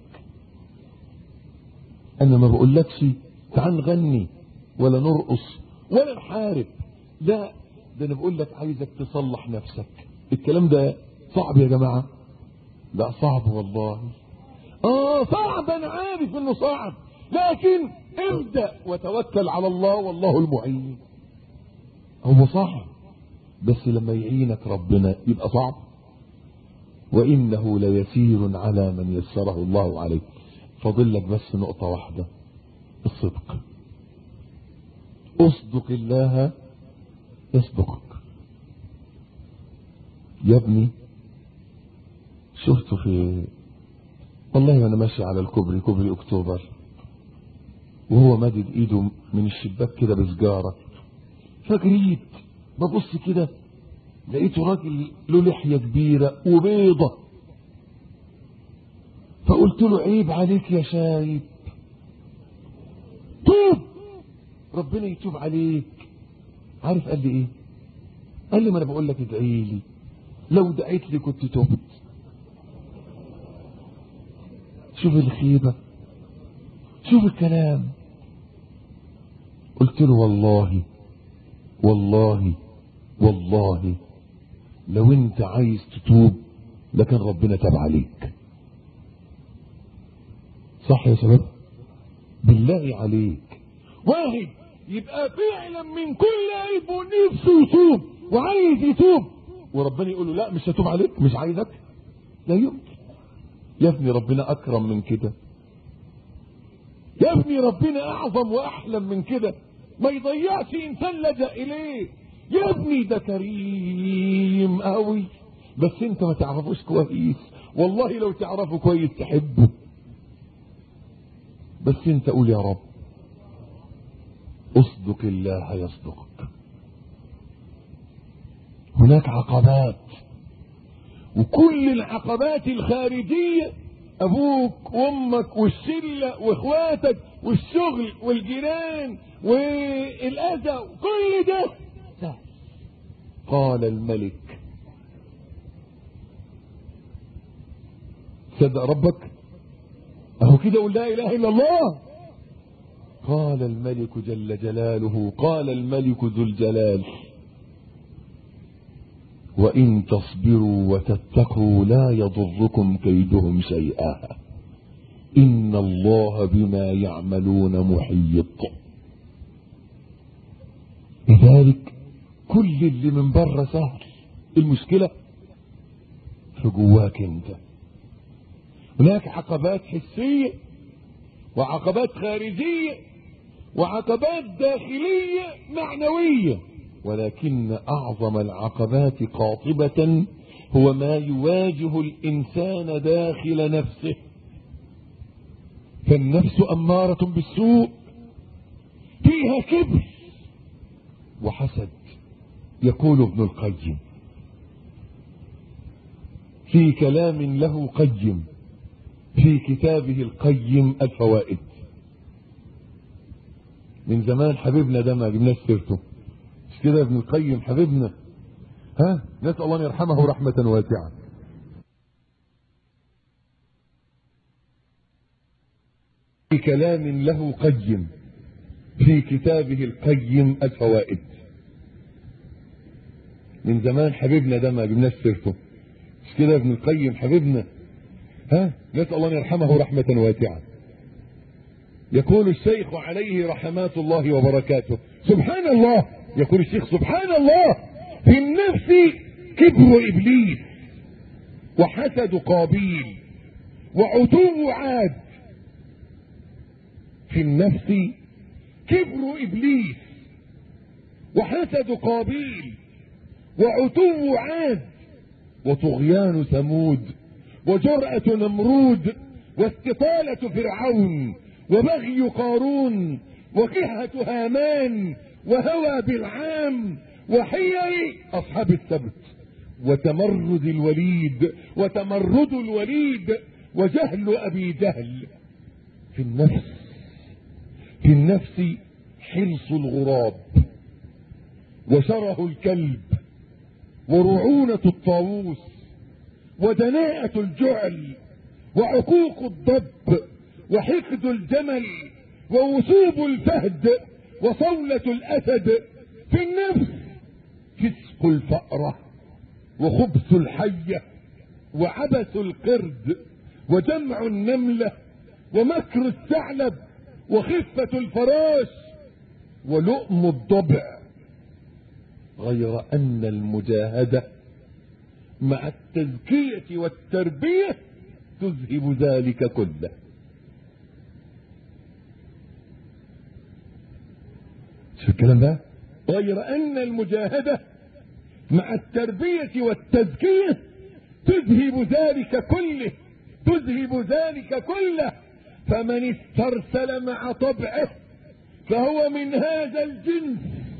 انا ما بقولكش تعال نغني ولا نرقص ولا نحارب لا ده انا بقول لك عايزك تصلح نفسك الكلام ده صعب يا جماعة لا صعب والله اه صعب انا عارف انه صعب لكن ابدأ وتوكل على الله والله المعين هو صعب بس لما يعينك ربنا يبقى صعب وإنه ليسير على من يسره الله عليه فاضل لك بس نقطة واحدة الصدق اصدق الله يصدقك يا ابني شفته في والله وانا ماشي على الكوبري كوبري اكتوبر وهو مادد ايده من الشباك كده بسجارة فجريت ببص كده لقيته راجل له لحية كبيرة وبيضة فقلت له عيب عليك يا شايب توب ربنا يتوب عليك عارف قال لي ايه قال لي ما انا بقول لك ادعي لي لو دعيت لي كنت تبت شوف الخيبة شوف الكلام قلت له والله والله والله لو انت عايز تتوب لكن ربنا تاب عليك صح يا شباب بالله عليك واحد يبقى فعلا من كل قلبه نفسه يتوب وعايز يتوب وربنا يقول له لا مش هتوب عليك مش عايزك لا يمكن يا ابني ربنا اكرم من كده يا ابني ربنا اعظم واحلم من كده ما يضيعش انسان لجأ اليه يا ابني ده كريم قوي بس انت ما تعرفوش كويس والله لو تعرفه كويس تحبه بس انت قول يا رب اصدق الله يصدقك هناك عقبات وكل العقبات الخارجية ابوك وامك والشلة واخواتك والشغل والجيران والاذى كل ده سهل قال الملك صدق ربك اهو كده قول لا اله الا الله قال الملك جل جلاله قال الملك ذو الجلال وإن تصبروا وتتقوا لا يضركم كيدهم شيئا إن الله بما يعملون محيط لذلك كل اللي من بره سهل المشكلة في جواك انت هناك عقبات حسية وعقبات خارجية وعقبات داخلية معنوية ولكن أعظم العقبات قاطبة هو ما يواجه الإنسان داخل نفسه فالنفس أمارة بالسوء فيها كبر وحسد يقول ابن القيم في كلام له قيم في كتابه القيم الفوائد من زمان حبيبنا ده ما جبناش سيرته مش كده ابن القيم حبيبنا ها نسأل الله أن يرحمه رحمة واسعة في كلام له قيم في كتابه القيم الفوائد من زمان حبيبنا ده ما جبناش سيرته مش كده ابن القيم حبيبنا ها نسأل الله أن يرحمه رحمة واسعة يقول الشيخ عليه رحمات الله وبركاته سبحان الله يقول الشيخ سبحان الله في النفس كبر إبليس وحسد قابيل وعتو عاد في النفس كبر إبليس وحسد قابيل وعتو عاد وطغيان ثمود وجرأة نمرود واستطالة فرعون وبغي قارون وكهة هامان وهوى بالعام وحير أصحاب السبت وتمرد الوليد وتمرد الوليد وجهل أبي جهل في النفس في النفس حرص الغراب وشره الكلب ورعونة الطاووس ودناءة الجعل وعقوق الضب وحقد الجمل ووثوب الفهد وصولة الأسد في النفس فسق الفأرة وخبث الحية وعبث القرد وجمع النملة ومكر الثعلب وخفة الفراش ولؤم الضبع غير أن المجاهدة مع التزكية والتربية تذهب ذلك كله شو الكلام ده غير أن المجاهدة مع التربية والتزكية تذهب ذلك كله تذهب ذلك كله فمن استرسل مع طبعه فهو من هذا الجنس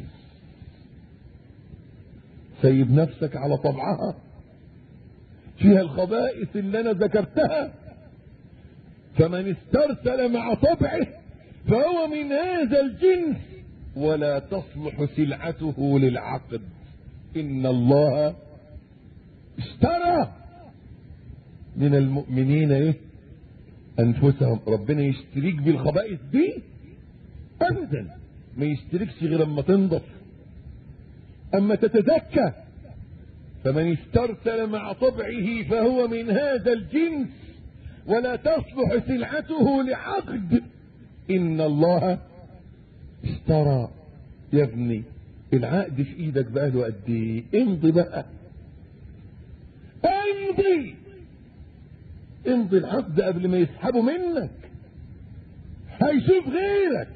سيب نفسك على طبعها فيها الخبائث اللي انا ذكرتها فمن استرسل مع طبعه فهو من هذا الجنس ولا تصلح سلعته للعقد ان الله اشترى من المؤمنين ايه انفسهم ربنا يشتريك بالخبائث دي ابدا ما يشتركش غير اما تنضف اما تتزكى فمن استرسل مع طبعه فهو من هذا الجنس ولا تصلح سلعته لعقد ان الله اشترى يا ابني العقد في ايدك بقى له قد ايه امضي بقى امضي امضي العقد قبل ما يسحبوا منك هيشوف غيرك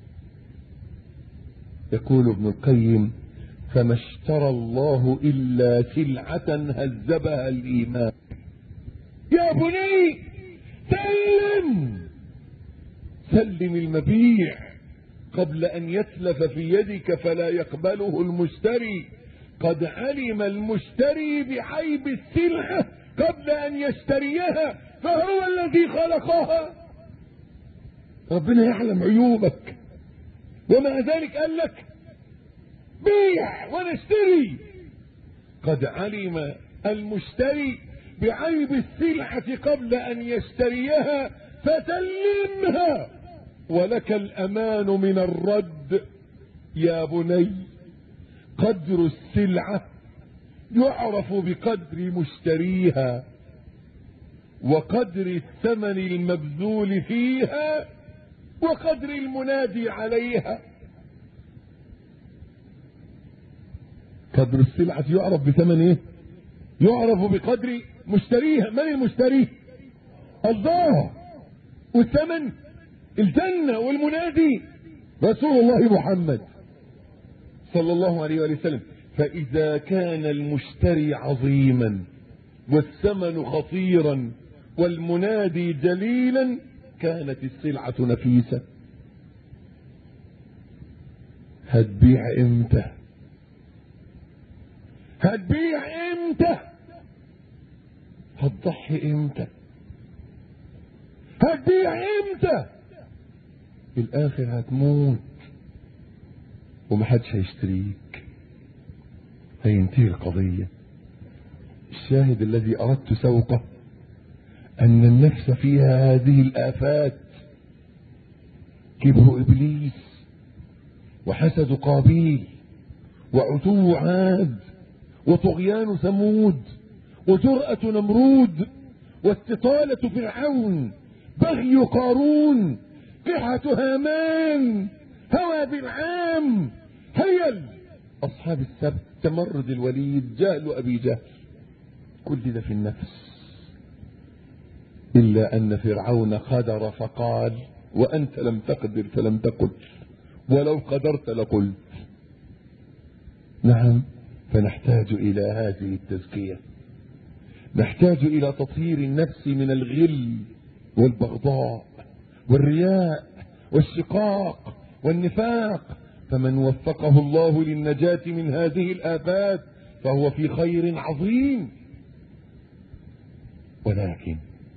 يقول ابن القيم فما اشترى الله الا سلعة هذبها الايمان يا بني سلم سلم المبيع قبل ان يتلف في يدك فلا يقبله المشتري قد علم المشتري بعيب السلعة قبل ان يشتريها فهو الذي خلقها ربنا يعلم عيوبك ومع ذلك قال لك بيع ونشتري قد علم المشتري بعيب السلعة قبل أن يشتريها فسلمها ولك الأمان من الرد يا بني قدر السلعة يعرف بقدر مشتريها وقدر الثمن المبذول فيها وقدر المنادي عليها قدر السلعة يعرف بثمن ايه يعرف بقدر مشتريها من المشتري الله والثمن الجنة والمنادي رسول الله محمد صلى الله عليه وآله وسلم فإذا كان المشتري عظيما والثمن خطيرا والمنادي جليلا كانت السلعة نفيسة هتبيع امتى هتبيع امتى هتضحي امتى هتبيع امتى في الاخر هتموت ومحدش هيشتريك هينتهي القضية الشاهد الذي اردت سوقه ان النفس فيها هذه الافات كبر ابليس وحسد قابيل وعتو عاد وطغيان ثمود وجرأة نمرود واستطالة فرعون بغي قارون قحة هامان هوى بالعام هيل أصحاب السبت تمرد الوليد جهل أبي جهل كل ده في النفس إلا أن فرعون قدر فقال وأنت لم تقدر فلم تقل ولو قدرت لقلت نعم فنحتاج إلى هذه التزكية نحتاج إلى تطهير النفس من الغل والبغضاء والرياء والشقاق والنفاق فمن وفقه الله للنجاة من هذه الآفات فهو في خير عظيم ولكن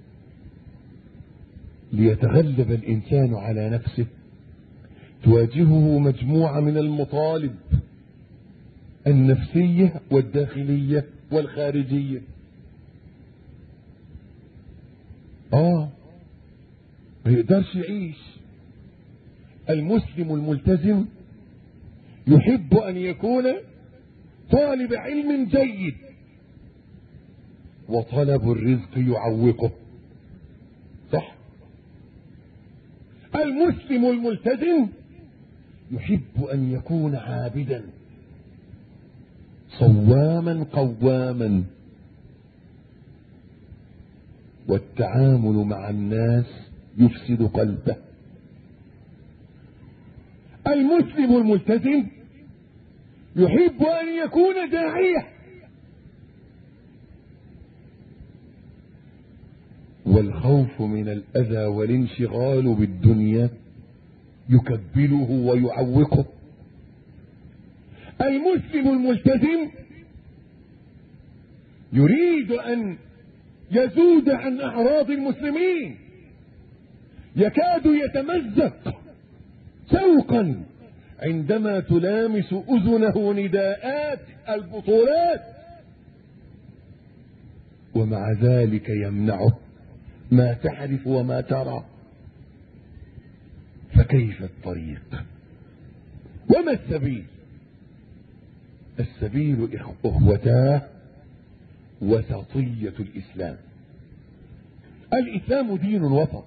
ليتغلب الإنسان على نفسه تواجهه مجموعة من المطالب النفسية والداخلية والخارجية اه ما يقدرش يعيش المسلم الملتزم يحب ان يكون طالب علم جيد وطلب الرزق يعوقه صح المسلم الملتزم يحب ان يكون عابدا صواما قواما والتعامل مع الناس يفسد قلبه المسلم الملتزم يحب ان يكون داعيه والخوف من الاذى والانشغال بالدنيا يكبله ويعوقه المسلم الملتزم يريد ان يزود عن اعراض المسلمين يكاد يتمزق سوقا عندما تلامس اذنه نداءات البطولات ومع ذلك يمنعه ما تعرف وما ترى فكيف الطريق وما السبيل السبيل اخوتاه وسطية الاسلام الاسلام دين وسط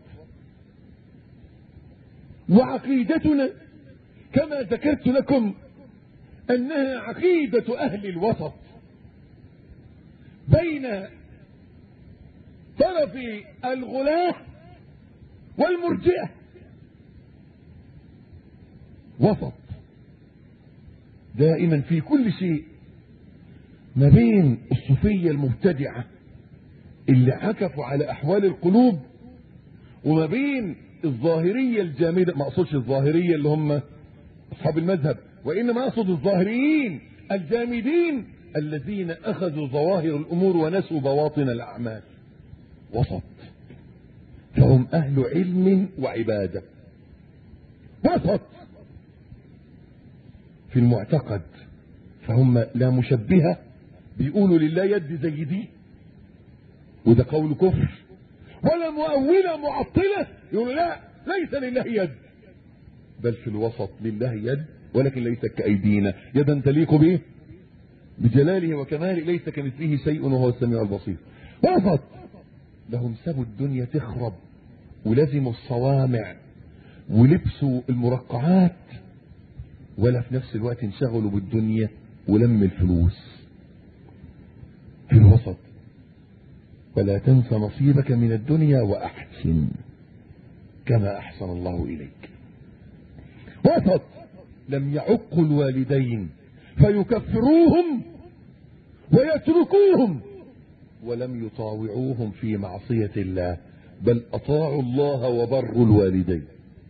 وعقيدتنا كما ذكرت لكم انها عقيدة اهل الوسط بين طرف الغلاة والمرجئة وسط دائما في كل شيء ما بين الصوفية المبتدعة اللي عكفوا على أحوال القلوب وما بين الظاهرية الجامدة ما أقصدش الظاهرية اللي هم أصحاب المذهب وإنما أقصد الظاهريين الجامدين الذين أخذوا ظواهر الأمور ونسوا بواطن الأعمال وسط فهم أهل علم وعبادة وسط في المعتقد فهم لا مشبهة بيقولوا لله يد زي دي وده قول كفر ولا مؤولة معطلة يقولوا لا ليس لله يد بل في الوسط لله يد ولكن ليست كأيدينا يدا تليق به بجلاله وكماله ليس كمثله شيء وهو السميع البصير وسط لهم سابوا الدنيا تخرب ولزموا الصوامع ولبسوا المرقعات ولا في نفس الوقت انشغلوا بالدنيا ولم الفلوس في الوسط ولا تنس نصيبك من الدنيا وأحسن كما أحسن الله إليك وسط لم يعقوا الوالدين فيكفروهم ويتركوهم ولم يطاوعوهم في معصية الله بل أطاعوا الله وبروا الوالدين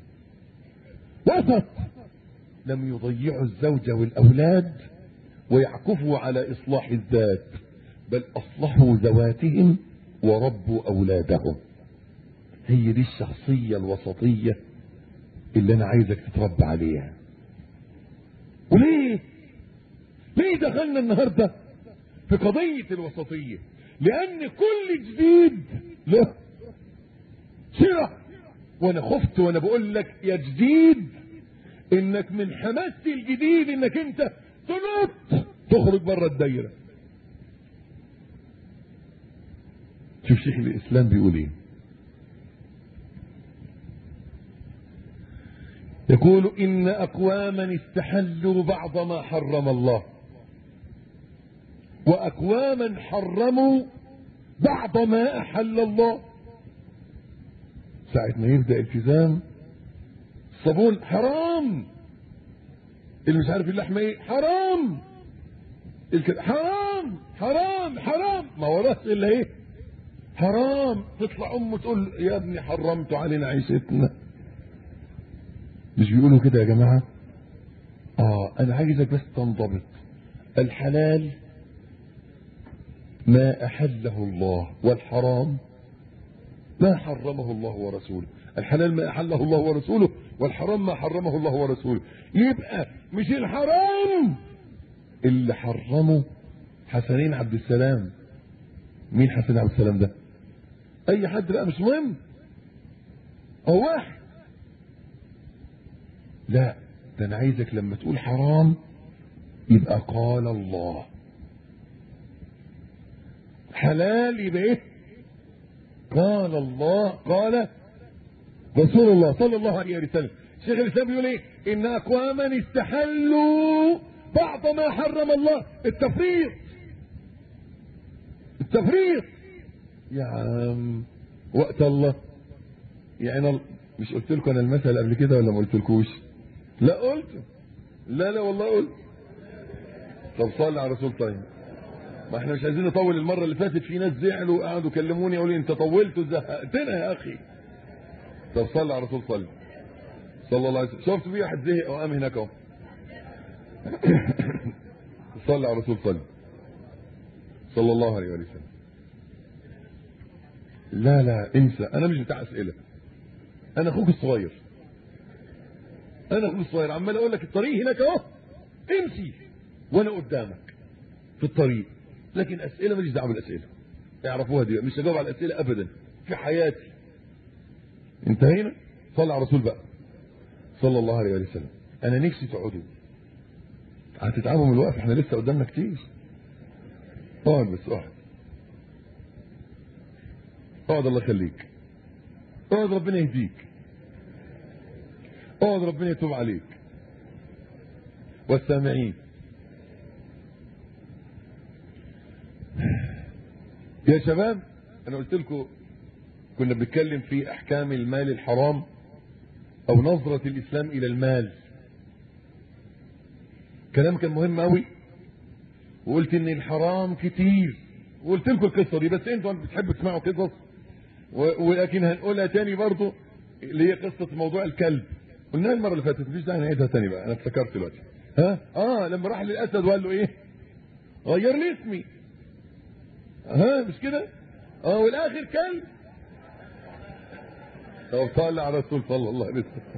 وسط لم يضيعوا الزوج والأولاد ويعكفوا على إصلاح الذات بل أصلحوا ذواتهم وربوا أولادهم هي دي الشخصية الوسطية اللي أنا عايزك تتربى عليها وليه ليه دخلنا النهاردة في قضية الوسطية لأن كل جديد له سرة وأنا خفت وأنا بقول لك يا جديد إنك من حماسة الجديد إنك أنت تنط تخرج بره الدايرة شوف شيخ الإسلام بيقول إيه يقول إن أقواما استحلوا بعض ما حرم الله وأقواما حرموا بعض ما أحل الله ساعة ما يبدأ التزام الصابون حرام اللي مش عارف اللحمة ايه حرام الك... حرام حرام حرام ما وراش الا ايه حرام تطلع امه تقول يا ابني حرمت علينا عيشتنا مش بيقولوا كده يا جماعة اه انا عايزك بس تنضبط الحلال ما احله الله والحرام ما حرمه الله ورسوله الحلال ما احله الله ورسوله والحرام ما حرمه الله ورسوله يبقى مش الحرام اللي حرمه حسنين عبد السلام مين حسن عبد السلام ده اي حد بقى مش مهم هو واحد لا ده انا عايزك لما تقول حرام يبقى قال الله حلال يبقى ايه قال الله قال رسول الله صلى الله عليه وسلم شيخ الاسلام بيقول ايه ان اقواما استحلوا بعض ما حرم الله التفريط التفريط يا عم وقت الله يعني ال- مش قلت لكم انا المثل قبل كده ولا ما قلتلكوش لا قلت لا لا والله قلت طب صلي على رسول طيب ما احنا مش عايزين نطول المره اللي فاتت في ناس زعلوا وقعدوا كلموني يقولوا لي انت طولت وزهقتنا يا اخي طب صلي على رسول صلي صلى الله عليه وسلم شفت في واحد زهق وقام هناك اهو صلي على رسول صلي صلى الله عليه وآله وسلم لا لا انسى انا مش بتاع اسئله انا اخوك الصغير انا اخوك الصغير عمال اقول لك الطريق هناك اهو امشي وانا قدامك في الطريق لكن اسئله ماليش دعوه بالاسئله اعرفوها دي مش هجاوب على الاسئله ابدا في حياتي انتهينا صلى على الرسول بقى صلى الله عليه وآله وسلم انا نفسي تقعدوا هتتعبوا من الوقت احنا لسه قدامنا كتير اقعد بس اقعد اقعد الله يخليك اقعد ربنا يهديك اقعد ربنا يتوب عليك والسامعين يا شباب انا قلت لكم كنا بنتكلم في احكام المال الحرام او نظرة الاسلام الى المال كلام كان مهم قوي وقلت ان الحرام كتير وقلت لكم القصه دي بس انتوا بتحبوا تسمعوا قصص و- ولكن هنقولها تاني برضو اللي هي قصه موضوع الكلب قلناها المره اللي فاتت مفيش داعي نعيدها تاني بقى انا افتكرت دلوقتي ها اه لما راح للاسد وقال له ايه غير لي اسمي ها مش كده اه والاخر كلب طب صلى على الرسول صلى الله عليه وسلم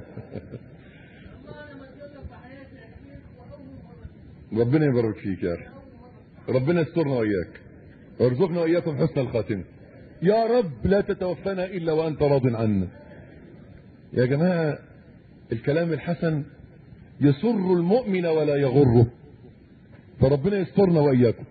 ربنا يبارك فيك يا اخي ربنا يسترنا واياك ويرزقنا واياكم حسن الخاتمه يا رب لا تتوفنا الا وانت راض عنا يا جماعه الكلام الحسن يسر المؤمن ولا يغره فربنا يسترنا واياكم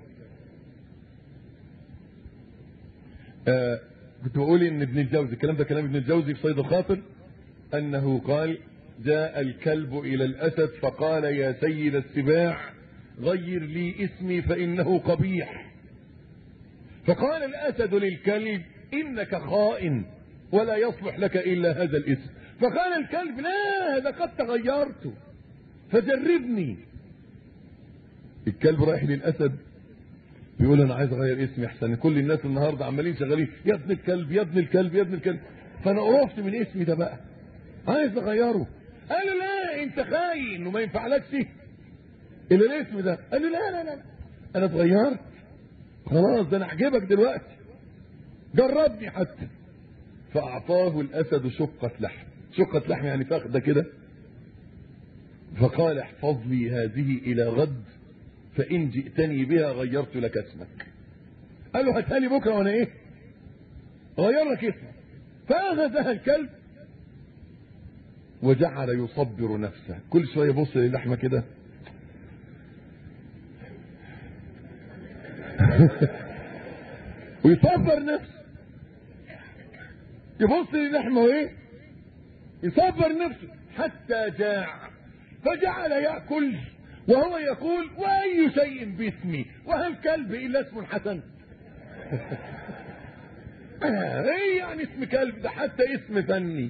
آه كنت بقول ان ابن الجوزي الكلام ده كلام ابن الجوزي في صيد الخاطر انه قال جاء الكلب الى الاسد فقال يا سيد السباع غير لي اسمي فانه قبيح فقال الاسد للكلب انك خائن ولا يصلح لك الا هذا الاسم فقال الكلب لا هذا قد تغيرت فجربني الكلب رايح للاسد بيقول انا عايز اغير اسمي احسن كل الناس النهارده عمالين شغالين يا ابن الكلب يا ابن الكلب يا ابن الكلب فانا قرفت من اسمي ده بقى عايز اغيره قال له لا انت خاين وما ينفعلكش الا الاسم ده قال له لا لا لا انا اتغيرت خلاص ده انا اعجبك دلوقتي جربني حتى فأعطاه الأسد شقة لحم شقة لحم يعني فخدة كده فقال احفظ لي هذه إلى غد فإن جئتني بها غيرت لك اسمك قال له هاتها لي بكرة وأنا إيه غير لك اسمك فأخذها الكلب وجعل يصبر نفسه كل شوية يبص للحمة كده ويصبر نفسه يبص للحمة وايه يصبر نفسه حتى جاع فجعل يأكل وهو يقول وأي شيء باسمي وهل كلب إلا اسم حسن ايه يعني اسم كلب ده حتى اسم فني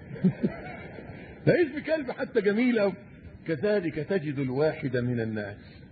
ده اسم كلب حتى جميل أو كذلك تجد الواحد من الناس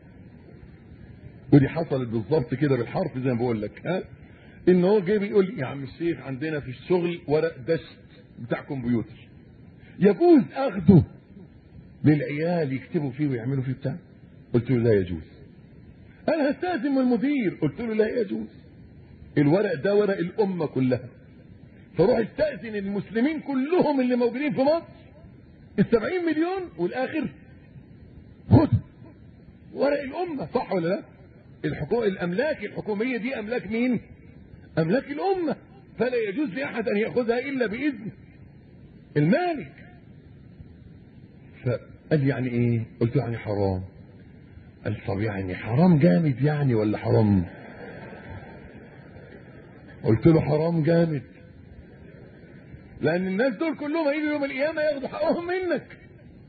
ودي حصلت بالظبط كده بالحرف زي ما بقول لك ها ان هو جاي بيقول لي يا عم الشيخ عندنا في الشغل ورق دشت بتاع كمبيوتر يجوز اخده للعيال يكتبوا فيه ويعملوا فيه بتاع قلت له لا يجوز انا هستاذن من المدير قلت له لا يجوز الورق ده ورق الامه كلها فروح استاذن المسلمين كلهم اللي موجودين في مصر السبعين مليون والاخر خد ورق الامه صح ولا لا الحكومة الاملاك الحكوميه دي املاك مين املاك الامه فلا يجوز لاحد ان ياخذها الا باذن المالك فقال لي يعني ايه قلت له يعني حرام قال طب يعني حرام جامد يعني ولا حرام قلت له حرام جامد لان الناس دول كلهم هيجوا يوم القيامه ياخدوا حقهم منك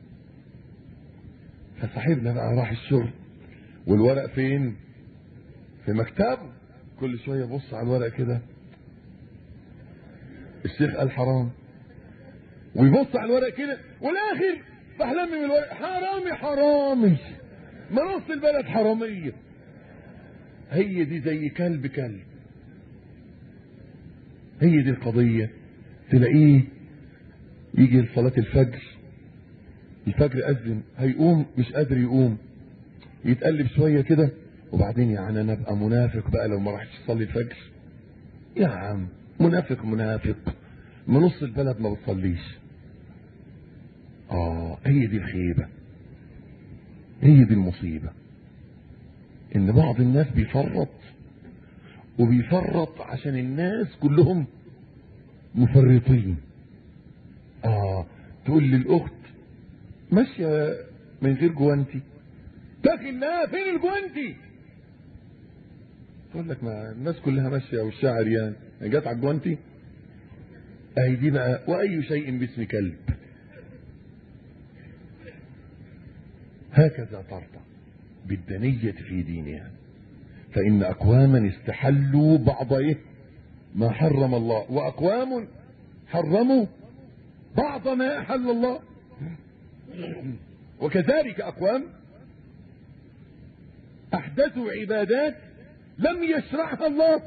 فصاحبنا بقى راح الشغل والورق فين في مكتبه كل شويه يبص على الورق كده الشيخ قال حرام ويبص على الورق كده والاخر بحلم من الورق حرامي حرامي ما نص البلد حراميه هي دي زي كلب كلب هي دي القضيه تلاقيه يجي لصلاه الفجر الفجر اذن هيقوم مش قادر يقوم يتقلب شويه كده وبعدين يعني انا ابقى منافق بقى لو ما راحش اصلي الفجر يا عم منافق منافق ما نص البلد ما بتصليش اه هي دي الخيبه هي دي المصيبه ان بعض الناس بيفرط وبيفرط عشان الناس كلهم مفرطين اه تقول للاخت ماشيه من غير جوانتي تاكل الله فين الجوانتي تقول لك ما الناس كلها ماشيه وشها عريان جت على الجوانتي اهي دي بقى واي شيء باسم كلب هكذا ترضى بالدنية في دينها فإن أقواما استحلوا بعض إيه ما حرم الله وأقوام حرموا بعض ما أحل الله وكذلك أقوام أحدثوا عبادات لم يشرعها الله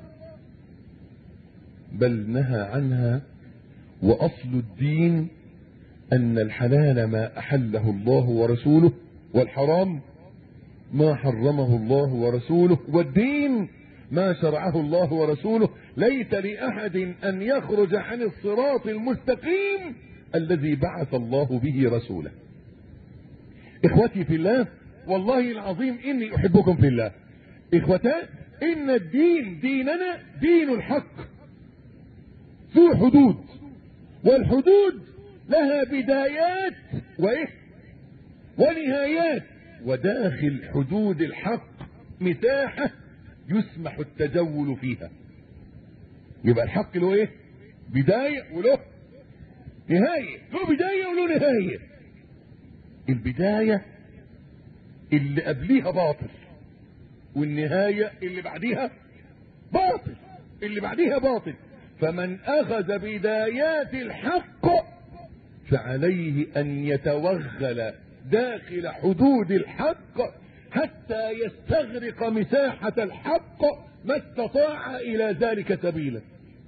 بل نهى عنها وأصل الدين أن الحلال ما أحله الله ورسوله والحرام ما حرمه الله ورسوله والدين ما شرعه الله ورسوله ليس لأحد أن يخرج عن الصراط المستقيم الذي بعث الله به رسوله إخوتي في الله والله العظيم إني أحبكم في الله إخوتان إن الدين ديننا دين الحق ذو حدود والحدود لها بدايات وإيه ونهايات وداخل حدود الحق مساحة يسمح التجول فيها يبقى الحق له ايه بداية وله نهاية له بداية وله نهاية البداية اللي قبليها باطل والنهاية اللي بعديها باطل اللي بعديها باطل فمن اخذ بدايات الحق فعليه ان يتوغل داخل حدود الحق حتى يستغرق مساحة الحق ما استطاع الى ذلك سبيلا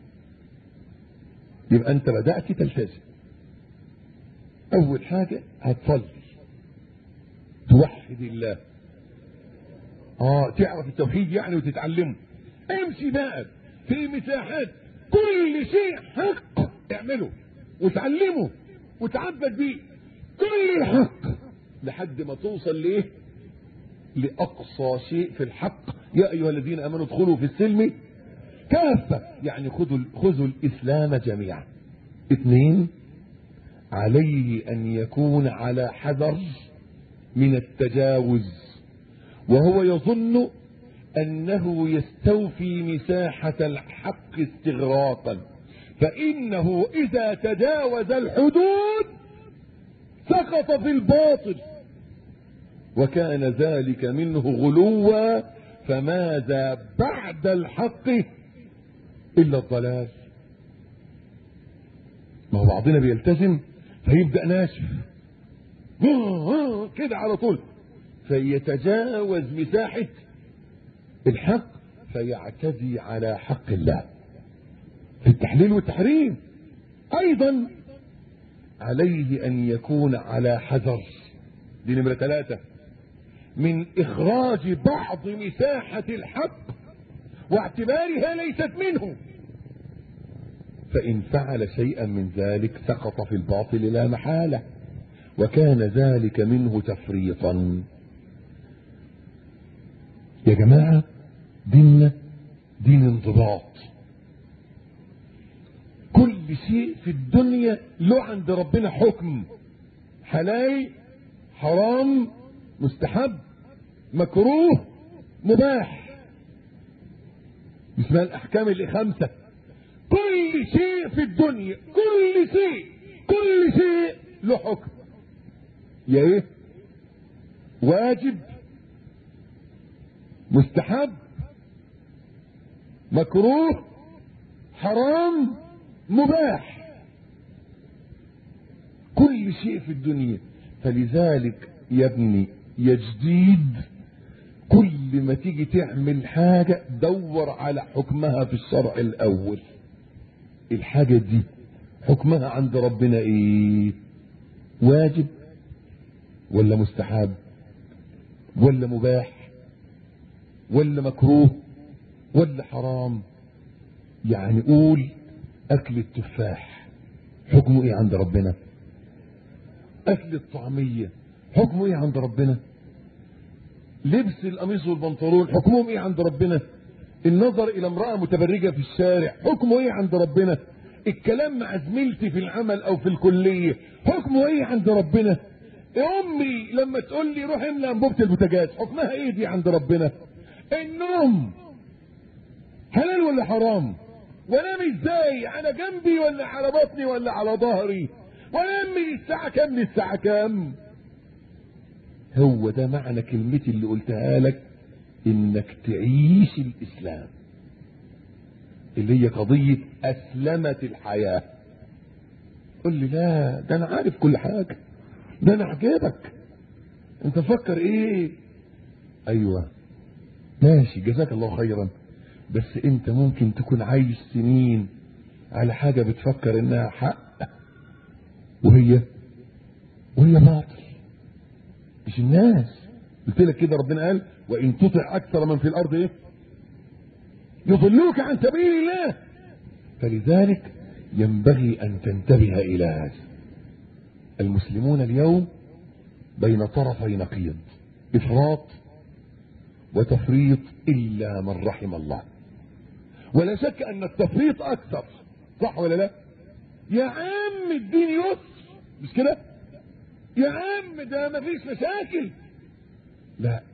يبقى انت بدأت تلتزم اول حاجة هتصلي توحد الله اه تعرف التوحيد يعني وتتعلمه امشي بقى في مساحات كل شيء حق اعمله وتعلمه وتعبد بيه كل الحق لحد ما توصل لايه لاقصى شيء في الحق يا ايها الذين امنوا ادخلوا في السلم كافه يعني خذوا خذوا الاسلام جميعا اثنين عليه ان يكون على حذر من التجاوز وهو يظن انه يستوفي مساحه الحق استغراقا فانه اذا تجاوز الحدود سقط في الباطل وكان ذلك منه غلوا فماذا بعد الحق الا الضلال ما هو بعضنا بيلتزم فيبدا ناشف كده على طول فيتجاوز مساحه الحق فيعتدي على حق الله في التحليل والتحريم ايضا عليه ان يكون على حذر دي نمره ثلاثه من اخراج بعض مساحه الحق واعتبارها ليست منه فان فعل شيئا من ذلك سقط في الباطل لا محاله وكان ذلك منه تفريطا يا جماعه ديننا دين انضباط كل شيء في الدنيا له عند ربنا حكم حلال حرام مستحب مكروه مباح اسمها الاحكام اللي خمسه كل شيء في الدنيا كل شيء كل شيء له حكم يا ايه واجب مستحب مكروه حرام مباح كل شيء في الدنيا فلذلك يا ابني يا جديد كل ما تيجي تعمل حاجة دور على حكمها في الشرع الأول الحاجة دي حكمها عند ربنا ايه واجب ولا مستحب ولا مباح ولا مكروه ولا حرام يعني قول اكل التفاح حكمه ايه عند ربنا اكل الطعمية حكمه ايه عند ربنا لبس القميص والبنطلون حكمهم ايه عند ربنا النظر الى امرأة متبرجة في الشارع حكمه ايه عند ربنا الكلام مع زميلتي في العمل او في الكلية حكمه ايه عند ربنا امي لما تقول لي روح املى انبوبة البوتاجاز حكمها ايه دي عند ربنا النوم حلال ولا حرام وانام ازاي على جنبي ولا على بطني ولا على ظهري وانام من الساعة كام للساعة كام هو ده معنى كلمتي اللي قلتها لك انك تعيش الاسلام اللي هي قضية اسلمت الحياة قل لي لا ده انا عارف كل حاجة ده انا عجبك انت فكر ايه ايوه ماشي جزاك الله خيرا بس انت ممكن تكون عايش سنين على حاجة بتفكر انها حق وهي وهي باطل مش الناس قلت لك كده ربنا قال وان تطع اكثر من في الارض ايه يضلوك عن سبيل الله فلذلك ينبغي ان تنتبه الى هذا المسلمون اليوم بين طرفي نقيض افراط وتفريط الا من رحم الله ولا شك ان التفريط اكثر صح ولا لا يا عم الدين يسر مش كده يا عم ده ما فيش مشاكل لا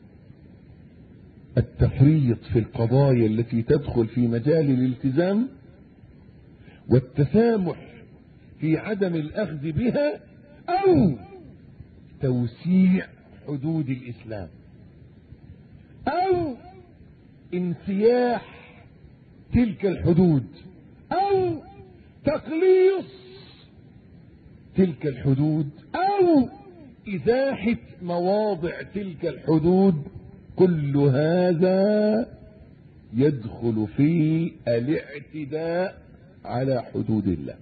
التفريط في القضايا التي تدخل في مجال الالتزام والتسامح في عدم الاخذ بها او توسيع حدود الاسلام او انسياح تلك الحدود او تقليص تلك الحدود او ازاحه مواضع تلك الحدود كل هذا يدخل في الاعتداء على حدود الله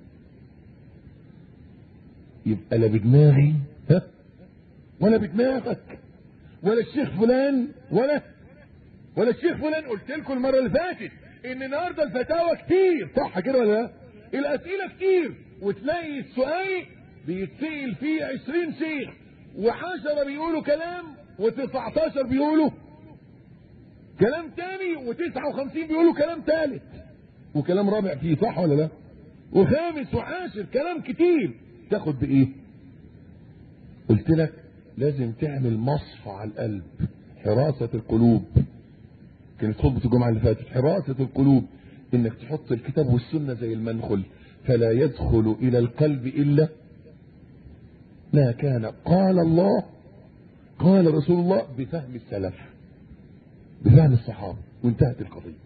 يبقى لا بدماغي ها ولا بدماغك ولا الشيخ فلان ولا ولا الشيخ فلان قلت لكم المره اللي فاتت ان النهارده الفتاوى كتير صح كده ولا لا الاسئله كتير وتلاقي السؤال بيتسال فيه 20 شيخ و10 بيقولوا كلام و19 بيقولوا كلام تاني و59 بيقولوا كلام تالت وكلام رابع فيه صح ولا لا وخامس وعاشر كلام كتير تاخد بايه قلت لك لازم تعمل مصفى على القلب حراسة القلوب كانت خطبة الجمعة اللي فاتت حراسة القلوب انك تحط الكتاب والسنة زي المنخل فلا يدخل الى القلب الا ما كان قال الله قال رسول الله بفهم السلف بفهم الصحابة وانتهت القضية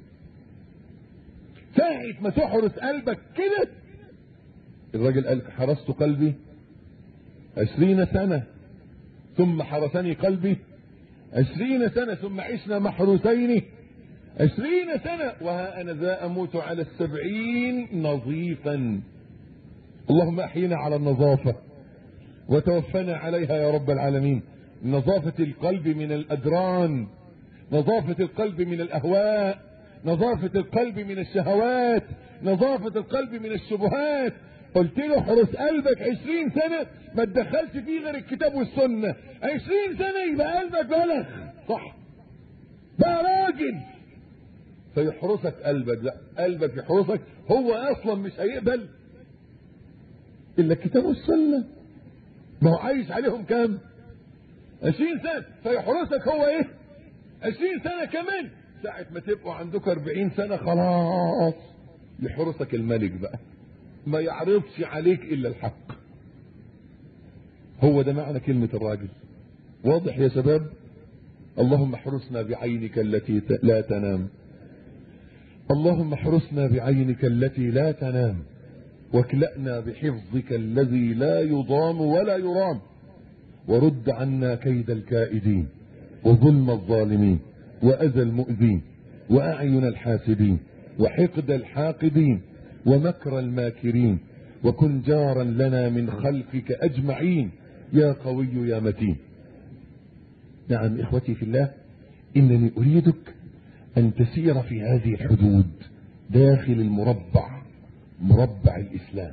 ساعة ما تحرس قلبك كده الراجل قال حرست قلبي عشرين سنة ثم حرسني قلبي عشرين سنة ثم عشنا محروسين عشرين سنة وها أنا ذا أموت على السبعين نظيفا اللهم أحينا على النظافة وتوفنا عليها يا رب العالمين نظافة القلب من الأدران نظافة القلب من الأهواء نظافة القلب من الشهوات نظافة القلب من الشبهات قلت له احرس قلبك عشرين سنة ما تدخلش فيه غير الكتاب والسنة عشرين سنة يبقى قلبك بلغ صح بقى راجل فيحرسك قلبك لا قلبك يحرسك هو اصلا مش هيقبل الا الكتاب والسنة ما هو عايش عليهم كام عشرين سنة فيحرسك هو ايه عشرين سنة كمان ساعة ما تبقوا عندك أربعين سنة خلاص يحرسك الملك بقى ما يعرضش عليك إلا الحق هو ده معنى كلمة الراجل واضح يا شباب اللهم احرسنا بعينك التي لا تنام اللهم احرسنا بعينك التي لا تنام واكلأنا بحفظك الذي لا يضام ولا يرام ورد عنا كيد الكائدين وظلم الظالمين وأذى المؤذين وأعين الحاسدين وحقد الحاقدين ومكر الماكرين وكن جارا لنا من خلفك أجمعين يا قوي يا متين نعم إخوتي في الله إنني أريدك أن تسير في هذه الحدود داخل المربع مربع الإسلام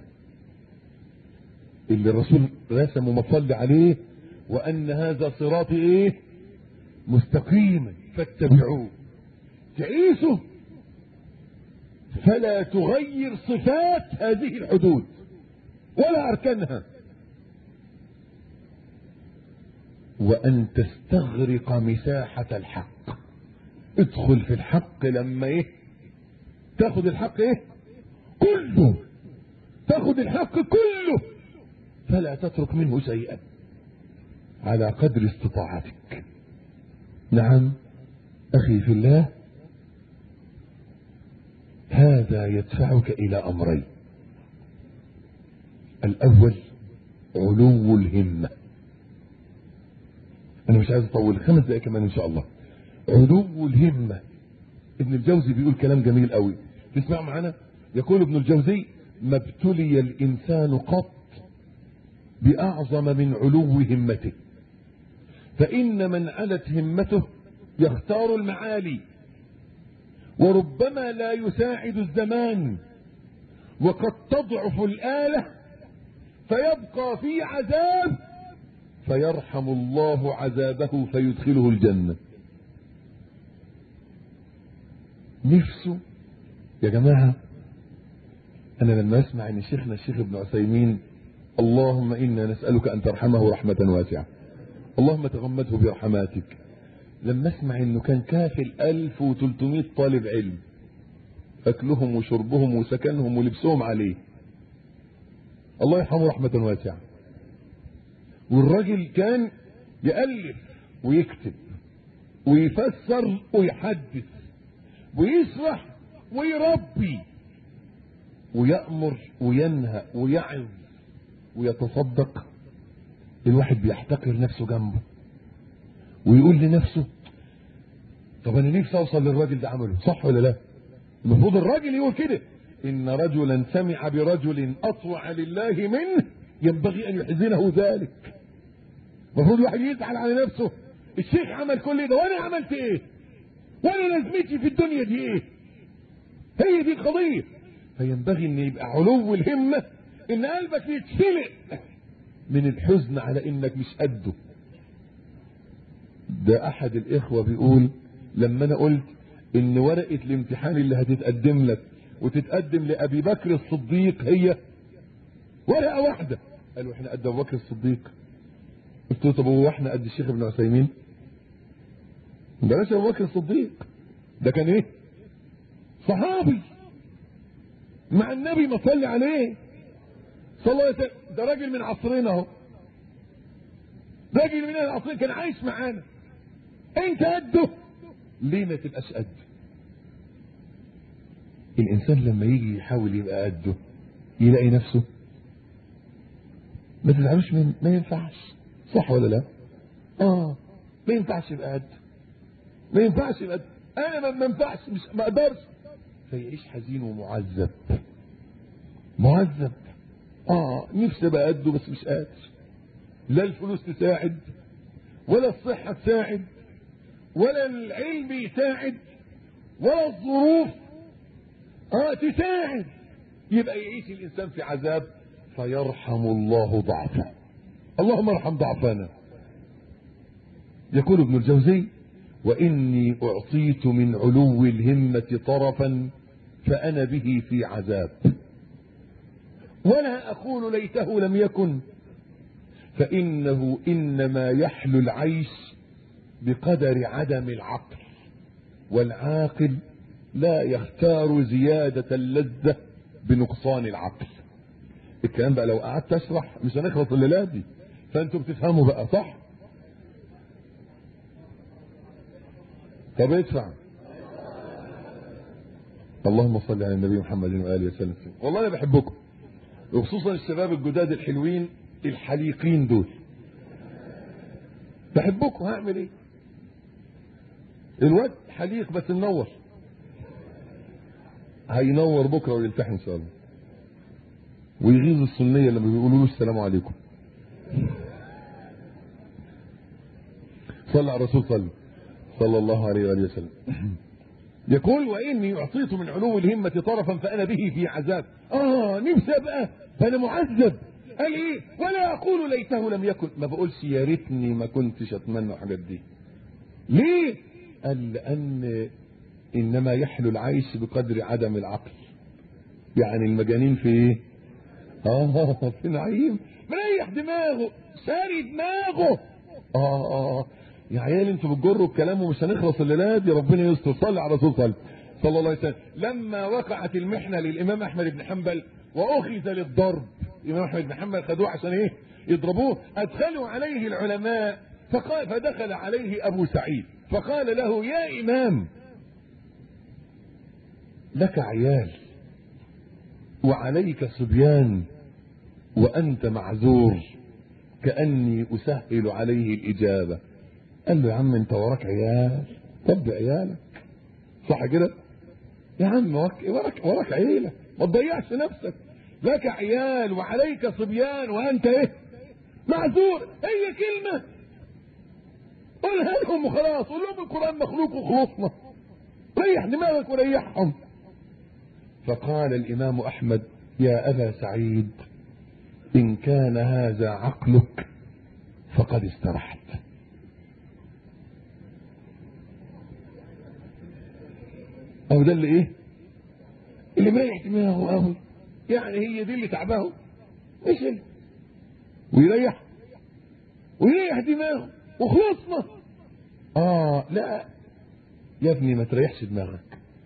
اللي الرسول رسم ومصلي عليه وأن هذا صراطي إيه مستقيما فاتبعوه تعيشه فلا تغير صفات هذه الحدود ولا أركانها وأن تستغرق مساحة الحق ادخل في الحق لما ايه تاخد الحق ايه كله تاخد الحق كله فلا تترك منه شيئا على قدر استطاعتك نعم اخي في الله هذا يدفعك الى امرين الاول علو الهمه انا مش عايز اطول خمس دقائق كمان ان شاء الله علو الهمه ابن الجوزي بيقول كلام جميل قوي تسمع معانا يقول ابن الجوزي ما ابتلي الانسان قط باعظم من علو همته فان من علت همته يختار المعالي وربما لا يساعد الزمان وقد تضعف الآلة فيبقى في عذاب فيرحم الله عذابه فيدخله الجنة نفسه يا جماعة أنا لما أسمع أن شيخنا الشيخ ابن عثيمين اللهم إنا نسألك أن ترحمه رحمة واسعة اللهم تغمده برحماتك لما اسمع انه كان كافل 1300 طالب علم اكلهم وشربهم وسكنهم ولبسهم عليه الله يرحمه رحمة واسعة والراجل كان يألف ويكتب ويفسر ويحدث ويشرح ويربي ويأمر وينهى ويعظ ويتصدق الواحد بيحتقر نفسه جنبه ويقول لنفسه طب انا نفسي اوصل للراجل ده عمله صح ولا لا المفروض الراجل يقول كده ان رجلا سمع برجل اطوع لله منه ينبغي ان يحزنه ذلك المفروض الواحد يزعل على نفسه الشيخ عمل كل ده وانا عملت ايه وانا لازمتي في الدنيا دي ايه هي دي القضية فينبغي ان يبقى علو الهمة ان قلبك يتفلق من الحزن على انك مش قده ده احد الاخوة بيقول لما انا قلت ان ورقة الامتحان اللي هتتقدم لك وتتقدم لابي بكر الصديق هي ورقة واحدة قالوا احنا قد ابو بكر الصديق قلت له طب هو احنا قد الشيخ ابن عثيمين بلاش ابو بكر الصديق ده كان ايه صحابي مع النبي ما صلي عليه صلى الله عليه وسلم ده راجل من عصرنا اهو راجل من العصرين كان عايش معانا انت قده ليه ما تبقاش قده الانسان لما يجي يحاول يبقى قده يلاقي نفسه ما تزعلوش من ما ينفعش صح ولا لا اه ما ينفعش يبقى قده ما ينفعش يبقى قده انا ما ما ينفعش مش ما اقدرش فيعيش حزين ومعذب معذب اه نفسي ابقى قده بس مش قادر لا الفلوس تساعد ولا الصحة تساعد ولا العلم يساعد ولا الظروف اه تساعد يبقى يعيش الانسان في عذاب فيرحم الله ضعفه اللهم ارحم ضعفنا يقول ابن الجوزي واني اعطيت من علو الهمة طرفا فانا به في عذاب ولا اقول ليته لم يكن فانه انما يحلو العيش بقدر عدم العقل والعاقل لا يختار زيادة اللذة بنقصان العقل الكلام بقى لو قعدت اشرح مش هنخلص الليلات دي فانتوا بتفهموا بقى صح طب ادفع اللهم صل على النبي محمد واله وسلم والله انا بحبكم وخصوصا الشباب الجداد الحلوين الحليقين دول بحبكم هعمل ايه الواد حليق بس منور هينور بكره ويلتحم ان شاء الله ويغيظ السنيه لما بيقولوا له السلام عليكم صلى على الرسول صلى صلى الله عليه واله وسلم يقول واني اعطيت من علو الهمه طرفا فانا به في عذاب اه نفسي ابقى فانا معذب قال ايه ولا اقول ليته لم يكن ما بقولش يا ريتني ما كنتش اتمنى الحاجات دي ليه قال لان انما يحلو العيش بقدر عدم العقل يعني المجانين في ايه اه في نعيم مريح دماغه ساري دماغه اه اه يا عيال انتوا بتجروا الكلام ومش هنخلص الليله دي ربنا يستر صلي على الرسول صلى صلى الله عليه وسلم لما وقعت المحنه للامام احمد بن حنبل واخذ للضرب الامام احمد بن حنبل خدوه عشان ايه يضربوه ادخلوا عليه العلماء فقال فدخل عليه ابو سعيد فقال له يا امام لك عيال وعليك صبيان وانت معذور كاني اسهل عليه الاجابه قال له يا عم انت وراك عيال طب عيالك صح كده يا عم وراك وراك, وراك عيله ما تضيعش نفسك لك عيال وعليك صبيان وانت ايه معذور هي كلمه قولها لهم وخلاص قول لهم القران مخلوق وخلصنا ريح دماغك وريحهم فقال الامام احمد يا ابا سعيد ان كان هذا عقلك فقد استرحت او ده اللي ايه اللي مريح دماغه قوي يعني هي دي اللي تعباه مش اللي. ويريح ويريح دماغه وخلصنا اه لا يا ابني ما تريحش دماغك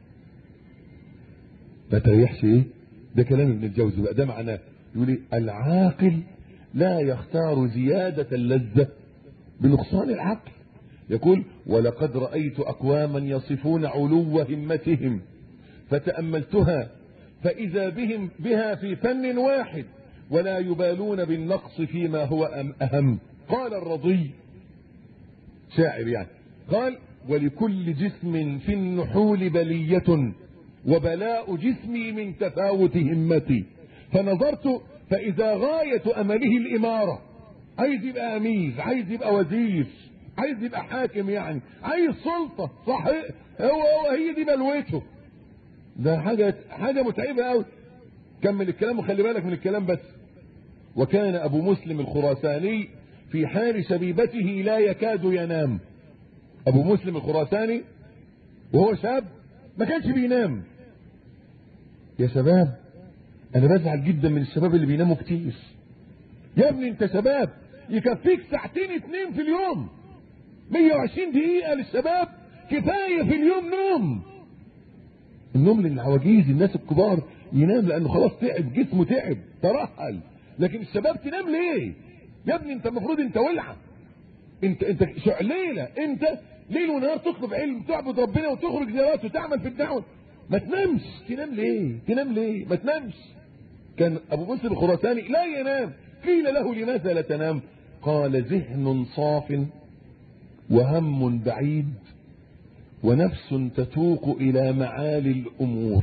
ما تريحش ايه ده كلام ابن الجوزي بقى ده معناه يقول ايه العاقل لا يختار زيادة اللذة بنقصان العقل يقول ولقد رأيت أقواما يصفون علو همتهم فتأملتها فإذا بهم بها في فن واحد ولا يبالون بالنقص فيما هو أهم قال الرضي شاعر يعني قال ولكل جسم في النحول بلية وبلاء جسمي من تفاوت همتي فنظرت فإذا غاية أمله الإمارة عايز يبقى أمير عايز يبقى وزير عايز يبقى حاكم يعني عايز سلطة صح هو هو هي دي بلوته ده حاجة حاجة متعبة قوي كمل الكلام وخلي بالك من الكلام بس وكان أبو مسلم الخراساني في حال شبيبته لا يكاد ينام أبو مسلم الخراساني وهو شاب ما كانش بينام يا شباب أنا بزعل جدا من الشباب اللي بيناموا كتير يا ابني أنت شباب يكفيك ساعتين اتنين في اليوم 120 دقيقة للشباب كفاية في اليوم نوم النوم للعواجيز الناس الكبار ينام لانه خلاص تعب جسمه تعب ترهل لكن الشباب تنام ليه يا ابني انت المفروض انت ولعه انت انت شعليله انت ليل ونهار تطلب علم تعبد ربنا وتخرج زيارات وتعمل في الدعوه ما تنامش تنام ليه تنام ليه ما تنامش كان ابو مسلم الخراساني لا ينام قيل له لماذا لا تنام قال ذهن صاف وهم بعيد ونفس تتوق الى معالي الامور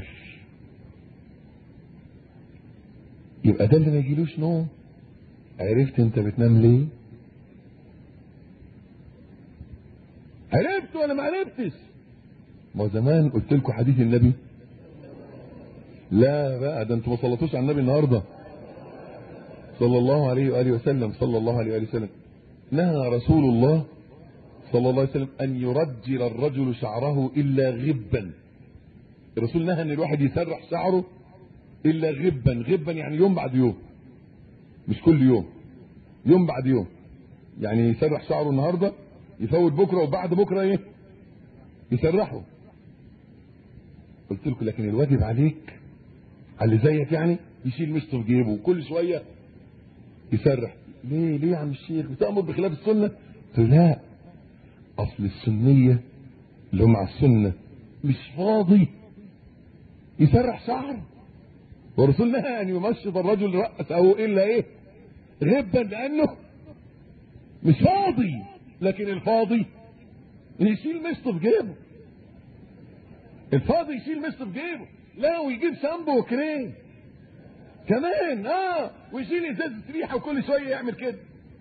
يبقى ده اللي ما يجيلوش نوم عرفت انت بتنام ليه عرفت ولا ما عرفتش ما زمان قلت لكم حديث النبي لا بقى ده انتوا ما صلتوش على النبي النهارده صلى الله عليه واله وسلم صلى الله عليه واله وسلم نهى رسول الله صلى الله عليه وسلم ان يرجل الرجل شعره الا غبا الرسول نهى ان الواحد يسرح شعره الا غبا غبا يعني يوم بعد يوم مش كل يوم يوم بعد يوم يعني يسرح شعره النهارده يفوت بكره وبعد بكره ايه يسرحه قلت لكم لكن الواجب عليك على اللي زيك يعني يشيل مشطه في جيبه وكل شويه يسرح ليه ليه يا عم الشيخ بتامر بخلاف السنه قلت له لا اصل السنيه اللي هم على السنه مش فاضي يسرح شعره والرسول نهى ان يمشط الرجل راسه الا ايه غبا لانه مش فاضي لكن الفاضي يشيل مشط في جيبه الفاضي يشيل مشط في جيبه لا ويجيب شامبو وكريم كمان اه ويشيل ازازه ريحه وكل شويه يعمل كده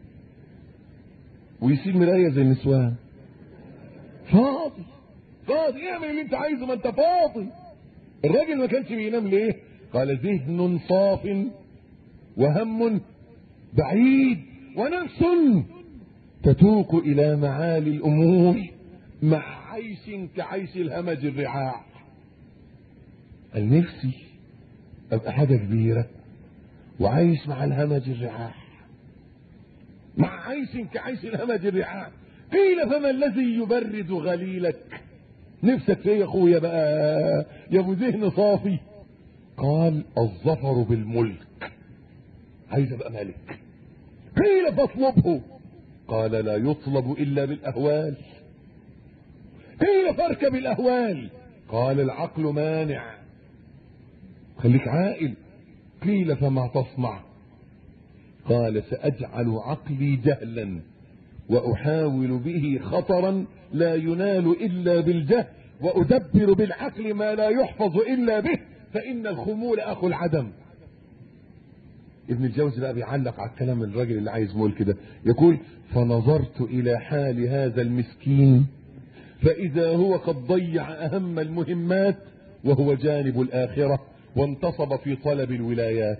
ويشيل مرايه زي النسوان فاضي فاضي اعمل اللي انت عايزه ما انت فاضي الراجل ما كانش بينام ليه قال ذهن صاف وهم بعيد ونفس تتوق الى معالي الامور مع عيش كعيش الهمج الرعاع قال نفسي ابقى حاجه كبيره وعايش مع الهمج الرعاع مع عيش كعيش الهمج الرعاع قيل فما الذي يبرد غليلك نفسك في ايه يا اخويا بقى يا ابو ذهن صافي قال الظفر بالملك عايز ابقى ملك قيل فاطلبه قال لا يطلب الا بالاهوال قيل فاركب الاهوال قال العقل مانع خليك عاقل قيل فما تصنع قال ساجعل عقلي جهلا واحاول به خطرا لا ينال الا بالجهل وادبر بالعقل ما لا يحفظ الا به فان الخمول اخو العدم ابن الجوزي بقى بيعلق على الكلام الراجل اللي عايز مول كده يقول فنظرت الى حال هذا المسكين فاذا هو قد ضيع اهم المهمات وهو جانب الاخره وانتصب في طلب الولايات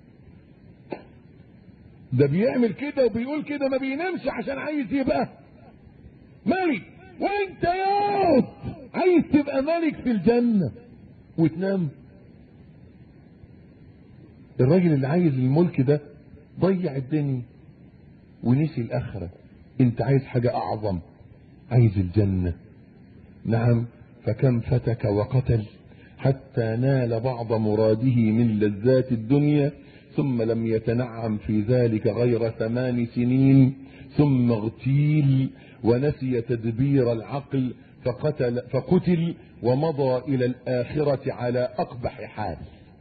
ده بيعمل كده وبيقول كده ما بينامش عشان عايز يبقى ملك وانت يا عايز تبقى ملك في الجنة وتنام الراجل اللي عايز الملك ده ضيع الدنيا ونسي الآخرة انت عايز حاجة أعظم عايز الجنة نعم فكم فتك وقتل حتى نال بعض مراده من لذات الدنيا ثم لم يتنعم في ذلك غير ثمان سنين ثم اغتيل ونسي تدبير العقل فقتل, فقتل ومضى إلى الآخرة على أقبح حال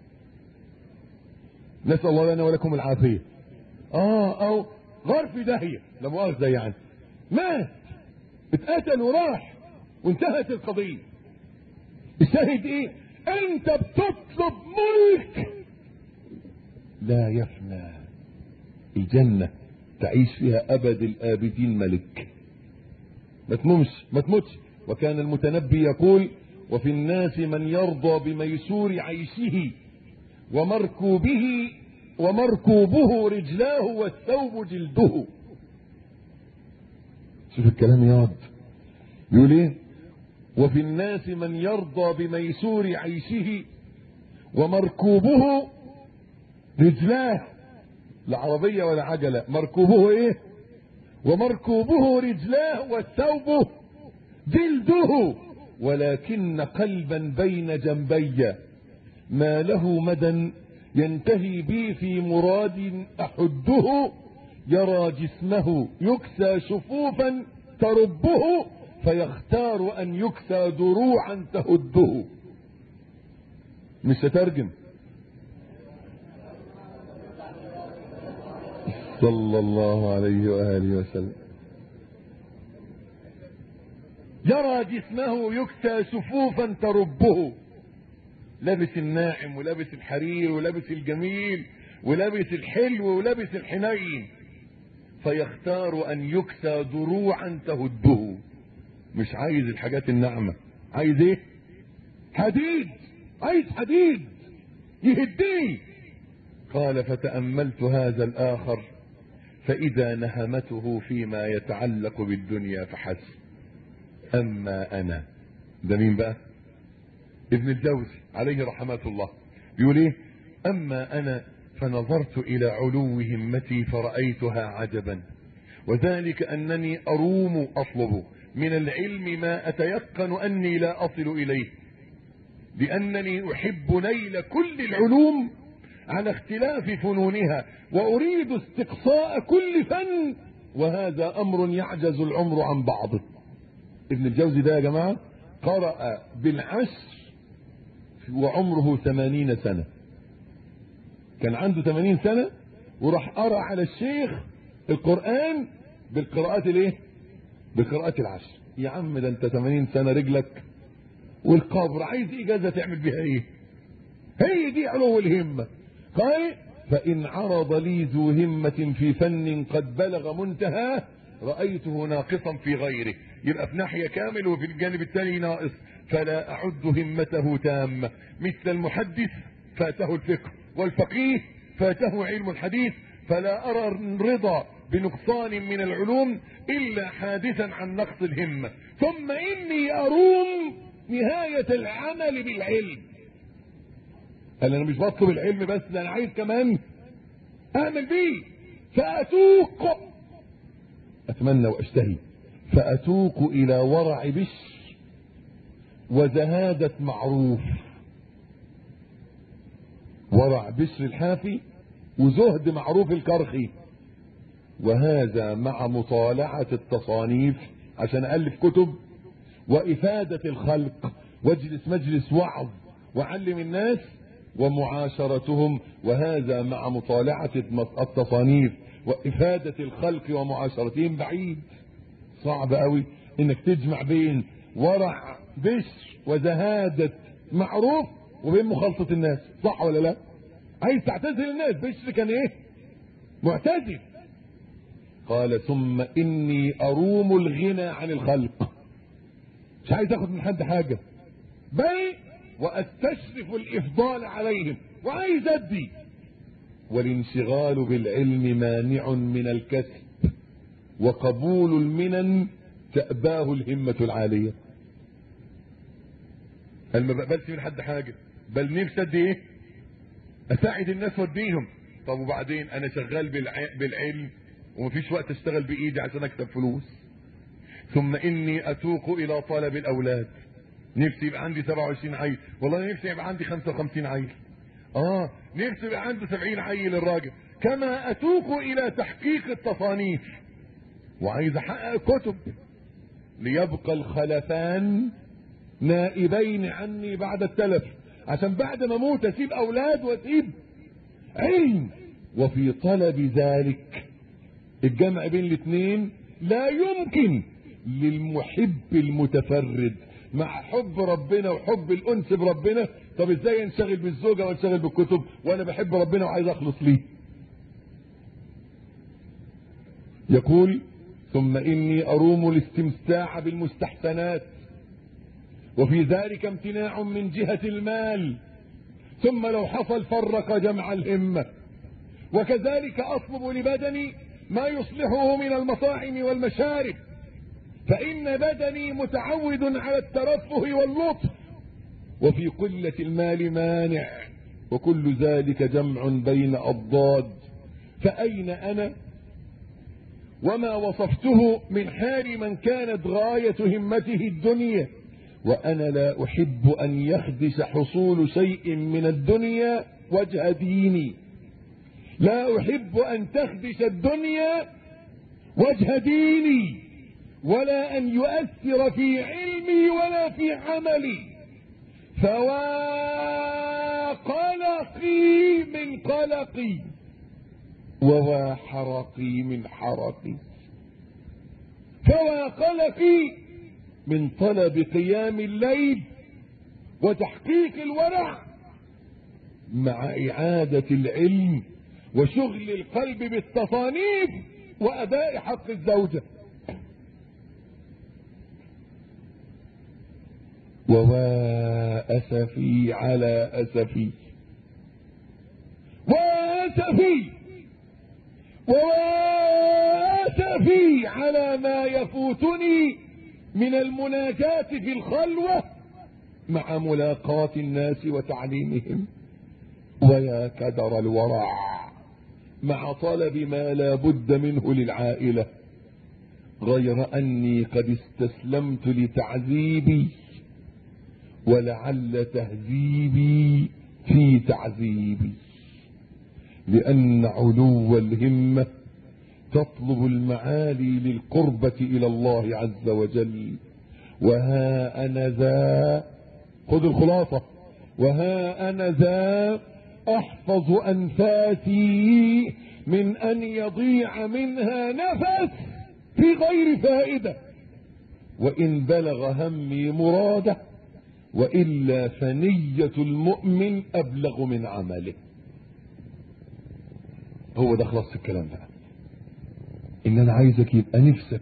نسأل الله لنا ولكم العافية آه أو غار في داهية لا مؤاخذة يعني مات اتقتل وراح وانتهت القضية الشاهد ايه انت بتطلب ملك لا يفنى الجنة تعيش فيها أبد الآبدين ملك ما تمومش ما تموتش وكان المتنبي يقول وفي الناس من يرضى بميسور عيشه ومركوبه ومركوبه رجلاه والثوب جلده شوف الكلام ياض بيقول ايه وفي الناس من يرضى بميسور عيشه ومركوبه رجلاه لا عربية ولا عجلة مركوبه ايه ومركوبه رجلاه والثوب جلده ولكن قلبا بين جنبي ما له مدى ينتهي بي في مراد أحده يرى جسمه يكسى شفوفا تربه فيختار أن يكسى دروعا تهده مش هترجم صلى الله عليه وآله وسلم يرى جسمه يكسى شفوفا تربه لابس الناعم ولابس الحرير ولابس الجميل ولابس الحلو ولابس الحنين فيختار ان يكسى دروعا تهده مش عايز الحاجات الناعمه عايز ايه حديد عايز حديد يهديه قال فتاملت هذا الاخر فاذا نهمته فيما يتعلق بالدنيا فحسب اما انا ده مين بقى ابن الجوزي عليه رحمة الله بيقول ايه اما انا فنظرت الى علو همتي فرأيتها عجبا وذلك انني اروم اطلب من العلم ما اتيقن اني لا اصل اليه لانني احب نيل كل العلوم على اختلاف فنونها واريد استقصاء كل فن وهذا امر يعجز العمر عن بعضه ابن الجوزي ده يا جماعة قرأ بالعشر وعمره ثمانين سنة كان عنده ثمانين سنة وراح قرأ على الشيخ القرآن بالقراءات الايه بالقراءات العشر يا عم ده انت ثمانين سنة رجلك والقبر عايز اجازة تعمل بها ايه هي دي علو الهمة قال فإن عرض لي ذو همة في فن قد بلغ منتهاه رأيته ناقصا في غيره يبقى في ناحية كامل وفي الجانب الثاني ناقص فلا أعد همته تامة مثل المحدث فاته الفقه والفقيه فاته علم الحديث فلا أرى الرضا بنقصان من العلوم إلا حادثا عن نقص الهمة ثم إني أروم نهاية العمل بالعلم قال أنا مش بطلب العلم بس ده أنا عايز كمان أعمل بيه فأتوق أتمنى وأشتهي فأتوق إلى ورع بشر وزهادة معروف ورع بشر الحافي وزهد معروف الكرخي وهذا مع مطالعة التصانيف عشان ألف كتب وإفادة الخلق واجلس مجلس وعظ وعلم الناس ومعاشرتهم وهذا مع مطالعة التصانيف وإفادة الخلق ومعاشرتهم بعيد صعب قوي انك تجمع بين ورع بشر وزهادة معروف وبين مخالطة الناس صح ولا لا عايز تعتزل الناس بشر كان ايه معتزل قال ثم اني اروم الغنى عن الخلق مش عايز اخد من حد حاجة بل واستشرف الافضال عليهم وعايز ادي والانشغال بالعلم مانع من الكسب وقبول المنن تأباه الهمة العالية قال ما بقبلش من حد حاجة بل نفسي ادي ايه اساعد الناس واديهم طب وبعدين انا شغال بالع... بالعلم ومفيش وقت اشتغل بايدي عشان اكسب فلوس ثم اني اتوق الى طلب الاولاد نفسي يبقى عندي 27 عيل والله نفسي يبقى عندي 55 عيل اه نفسي يبقى عنده 70 عيل الراجل كما اتوق الى تحقيق التصانيف وعايز احقق كتب ليبقى الخلفان نائبين عني بعد التلف عشان بعد ما اموت اسيب اولاد واسيب علم وفي طلب ذلك الجمع بين الاثنين لا يمكن للمحب المتفرد مع حب ربنا وحب الانس بربنا طب ازاي انشغل بالزوجه وانشغل بالكتب وانا بحب ربنا وعايز اخلص ليه يقول ثم اني اروم الاستمتاع بالمستحسنات وفي ذلك امتناع من جهة المال ثم لو حصل فرق جمع الهمة وكذلك أطلب لبدني ما يصلحه من المطاعم والمشارب فإن بدني متعود على الترفه واللطف وفي قلة المال مانع وكل ذلك جمع بين أضداد فأين أنا وما وصفته من حال من كانت غاية همته الدنيا وأنا لا أحب أن يخدش حصول شيء من الدنيا وجه ديني لا أحب أن تخدش الدنيا وجه ديني ولا أن يؤثر في علمي ولا في عملي فوا قلقي من قلقي ووا حرقي من حرقي فوا قلقي من طلب قيام الليل وتحقيق الورع مع إعادة العلم وشغل القلب بالتصانيف وأداء حق الزوجة ووا أسفي على أسفي وأسفي وأسفي على ما يفوتني من المناجاة في الخلوة مع ملاقاة الناس وتعليمهم ويا كدر الورع مع طلب ما لا بد منه للعائلة غير أني قد استسلمت لتعذيبي ولعل تهذيبي في تعذيبي لأن علو الهمة تطلب المعالي للقربة إلى الله عز وجل وها أنا ذا خذ الخلاصة وها أنا ذا أحفظ أنفاسي من أن يضيع منها نفس في غير فائدة وإن بلغ همي مراده وإلا فنية المؤمن أبلغ من عمله هو ده خلاص الكلام بقى ان انا عايزك يبقى نفسك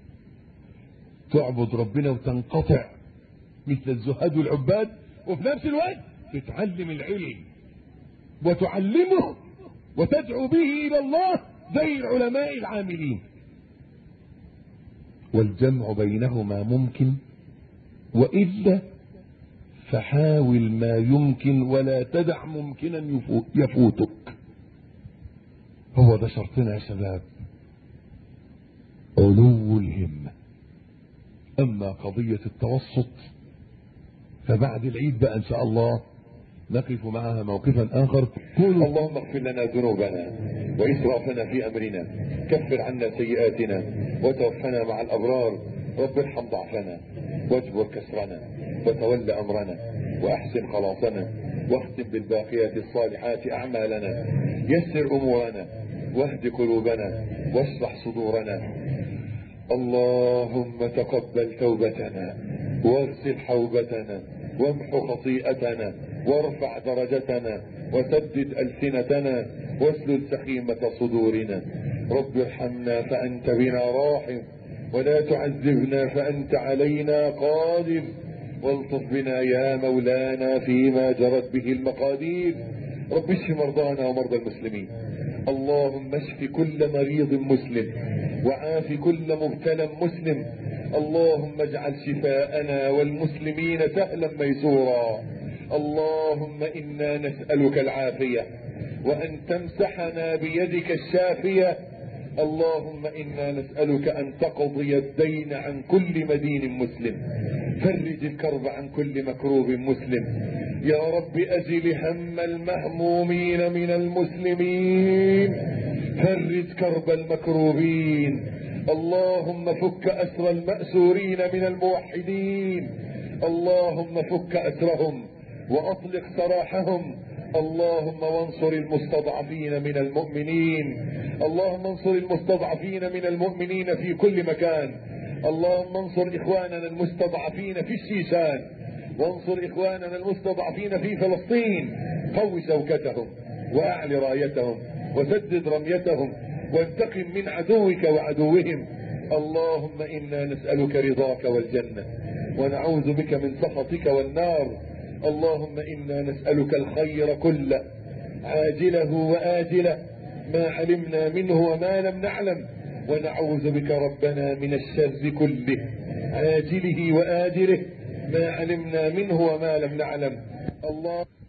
تعبد ربنا وتنقطع مثل الزهاد والعباد وفي نفس الوقت تتعلم العلم وتعلمه وتدعو به الى الله زي العلماء العاملين والجمع بينهما ممكن والا فحاول ما يمكن ولا تدع ممكنا يفوتك هو ده شرطنا يا شباب علو الهمة أما قضية التوسط فبعد العيد بقى إن شاء الله نقف معها موقفا آخر قولوا اللهم اغفر لنا ذنوبنا وإسرافنا في أمرنا كفر عنا سيئاتنا وتوفنا مع الأبرار رب ارحم ضعفنا واجبر كسرنا وتول أمرنا وأحسن خلاصنا واختم بالباقيات الصالحات أعمالنا يسر أمورنا واهد قلوبنا واشرح صدورنا اللهم تقبل توبتنا واغسل حوبتنا وامحو خطيئتنا وارفع درجتنا وسدد ألسنتنا واسلل سخيمة صدورنا رب ارحمنا فأنت بنا راحم ولا تعذبنا فأنت علينا قادر والطف بنا يا مولانا فيما جرت به المقادير رب اشف مرضانا ومرضى المسلمين اللهم اشف كل مريض مسلم وعاف كل مبتلى مسلم اللهم اجعل شفاءنا والمسلمين سهلا ميسورا اللهم انا نسألك العافية وان تمسحنا بيدك الشافية اللهم انا نسألك ان تقضي الدين عن كل مدين مسلم فرج الكرب عن كل مكروب مسلم يا رب أزل هم المهمومين من المسلمين فرج كرب المكروبين اللهم فك أسر المأسورين من الموحدين اللهم فك أسرهم وأطلق سراحهم اللهم وانصر المستضعفين من المؤمنين اللهم انصر المستضعفين من المؤمنين في كل مكان اللهم انصر إخواننا المستضعفين في الشيشان وانصر إخواننا المستضعفين في فلسطين قو شوكتهم وأعل رايتهم وسدد رميتهم وانتقم من عدوك وعدوهم اللهم إنا نسألك رضاك والجنة ونعوذ بك من سخطك والنار اللهم إنا نسألك الخير كله عاجله وآجله ما علمنا منه وما لم نعلم ونعوذ بك ربنا من الشر كله عاجله وآجله ما علمنا منه وما لم نعلم الله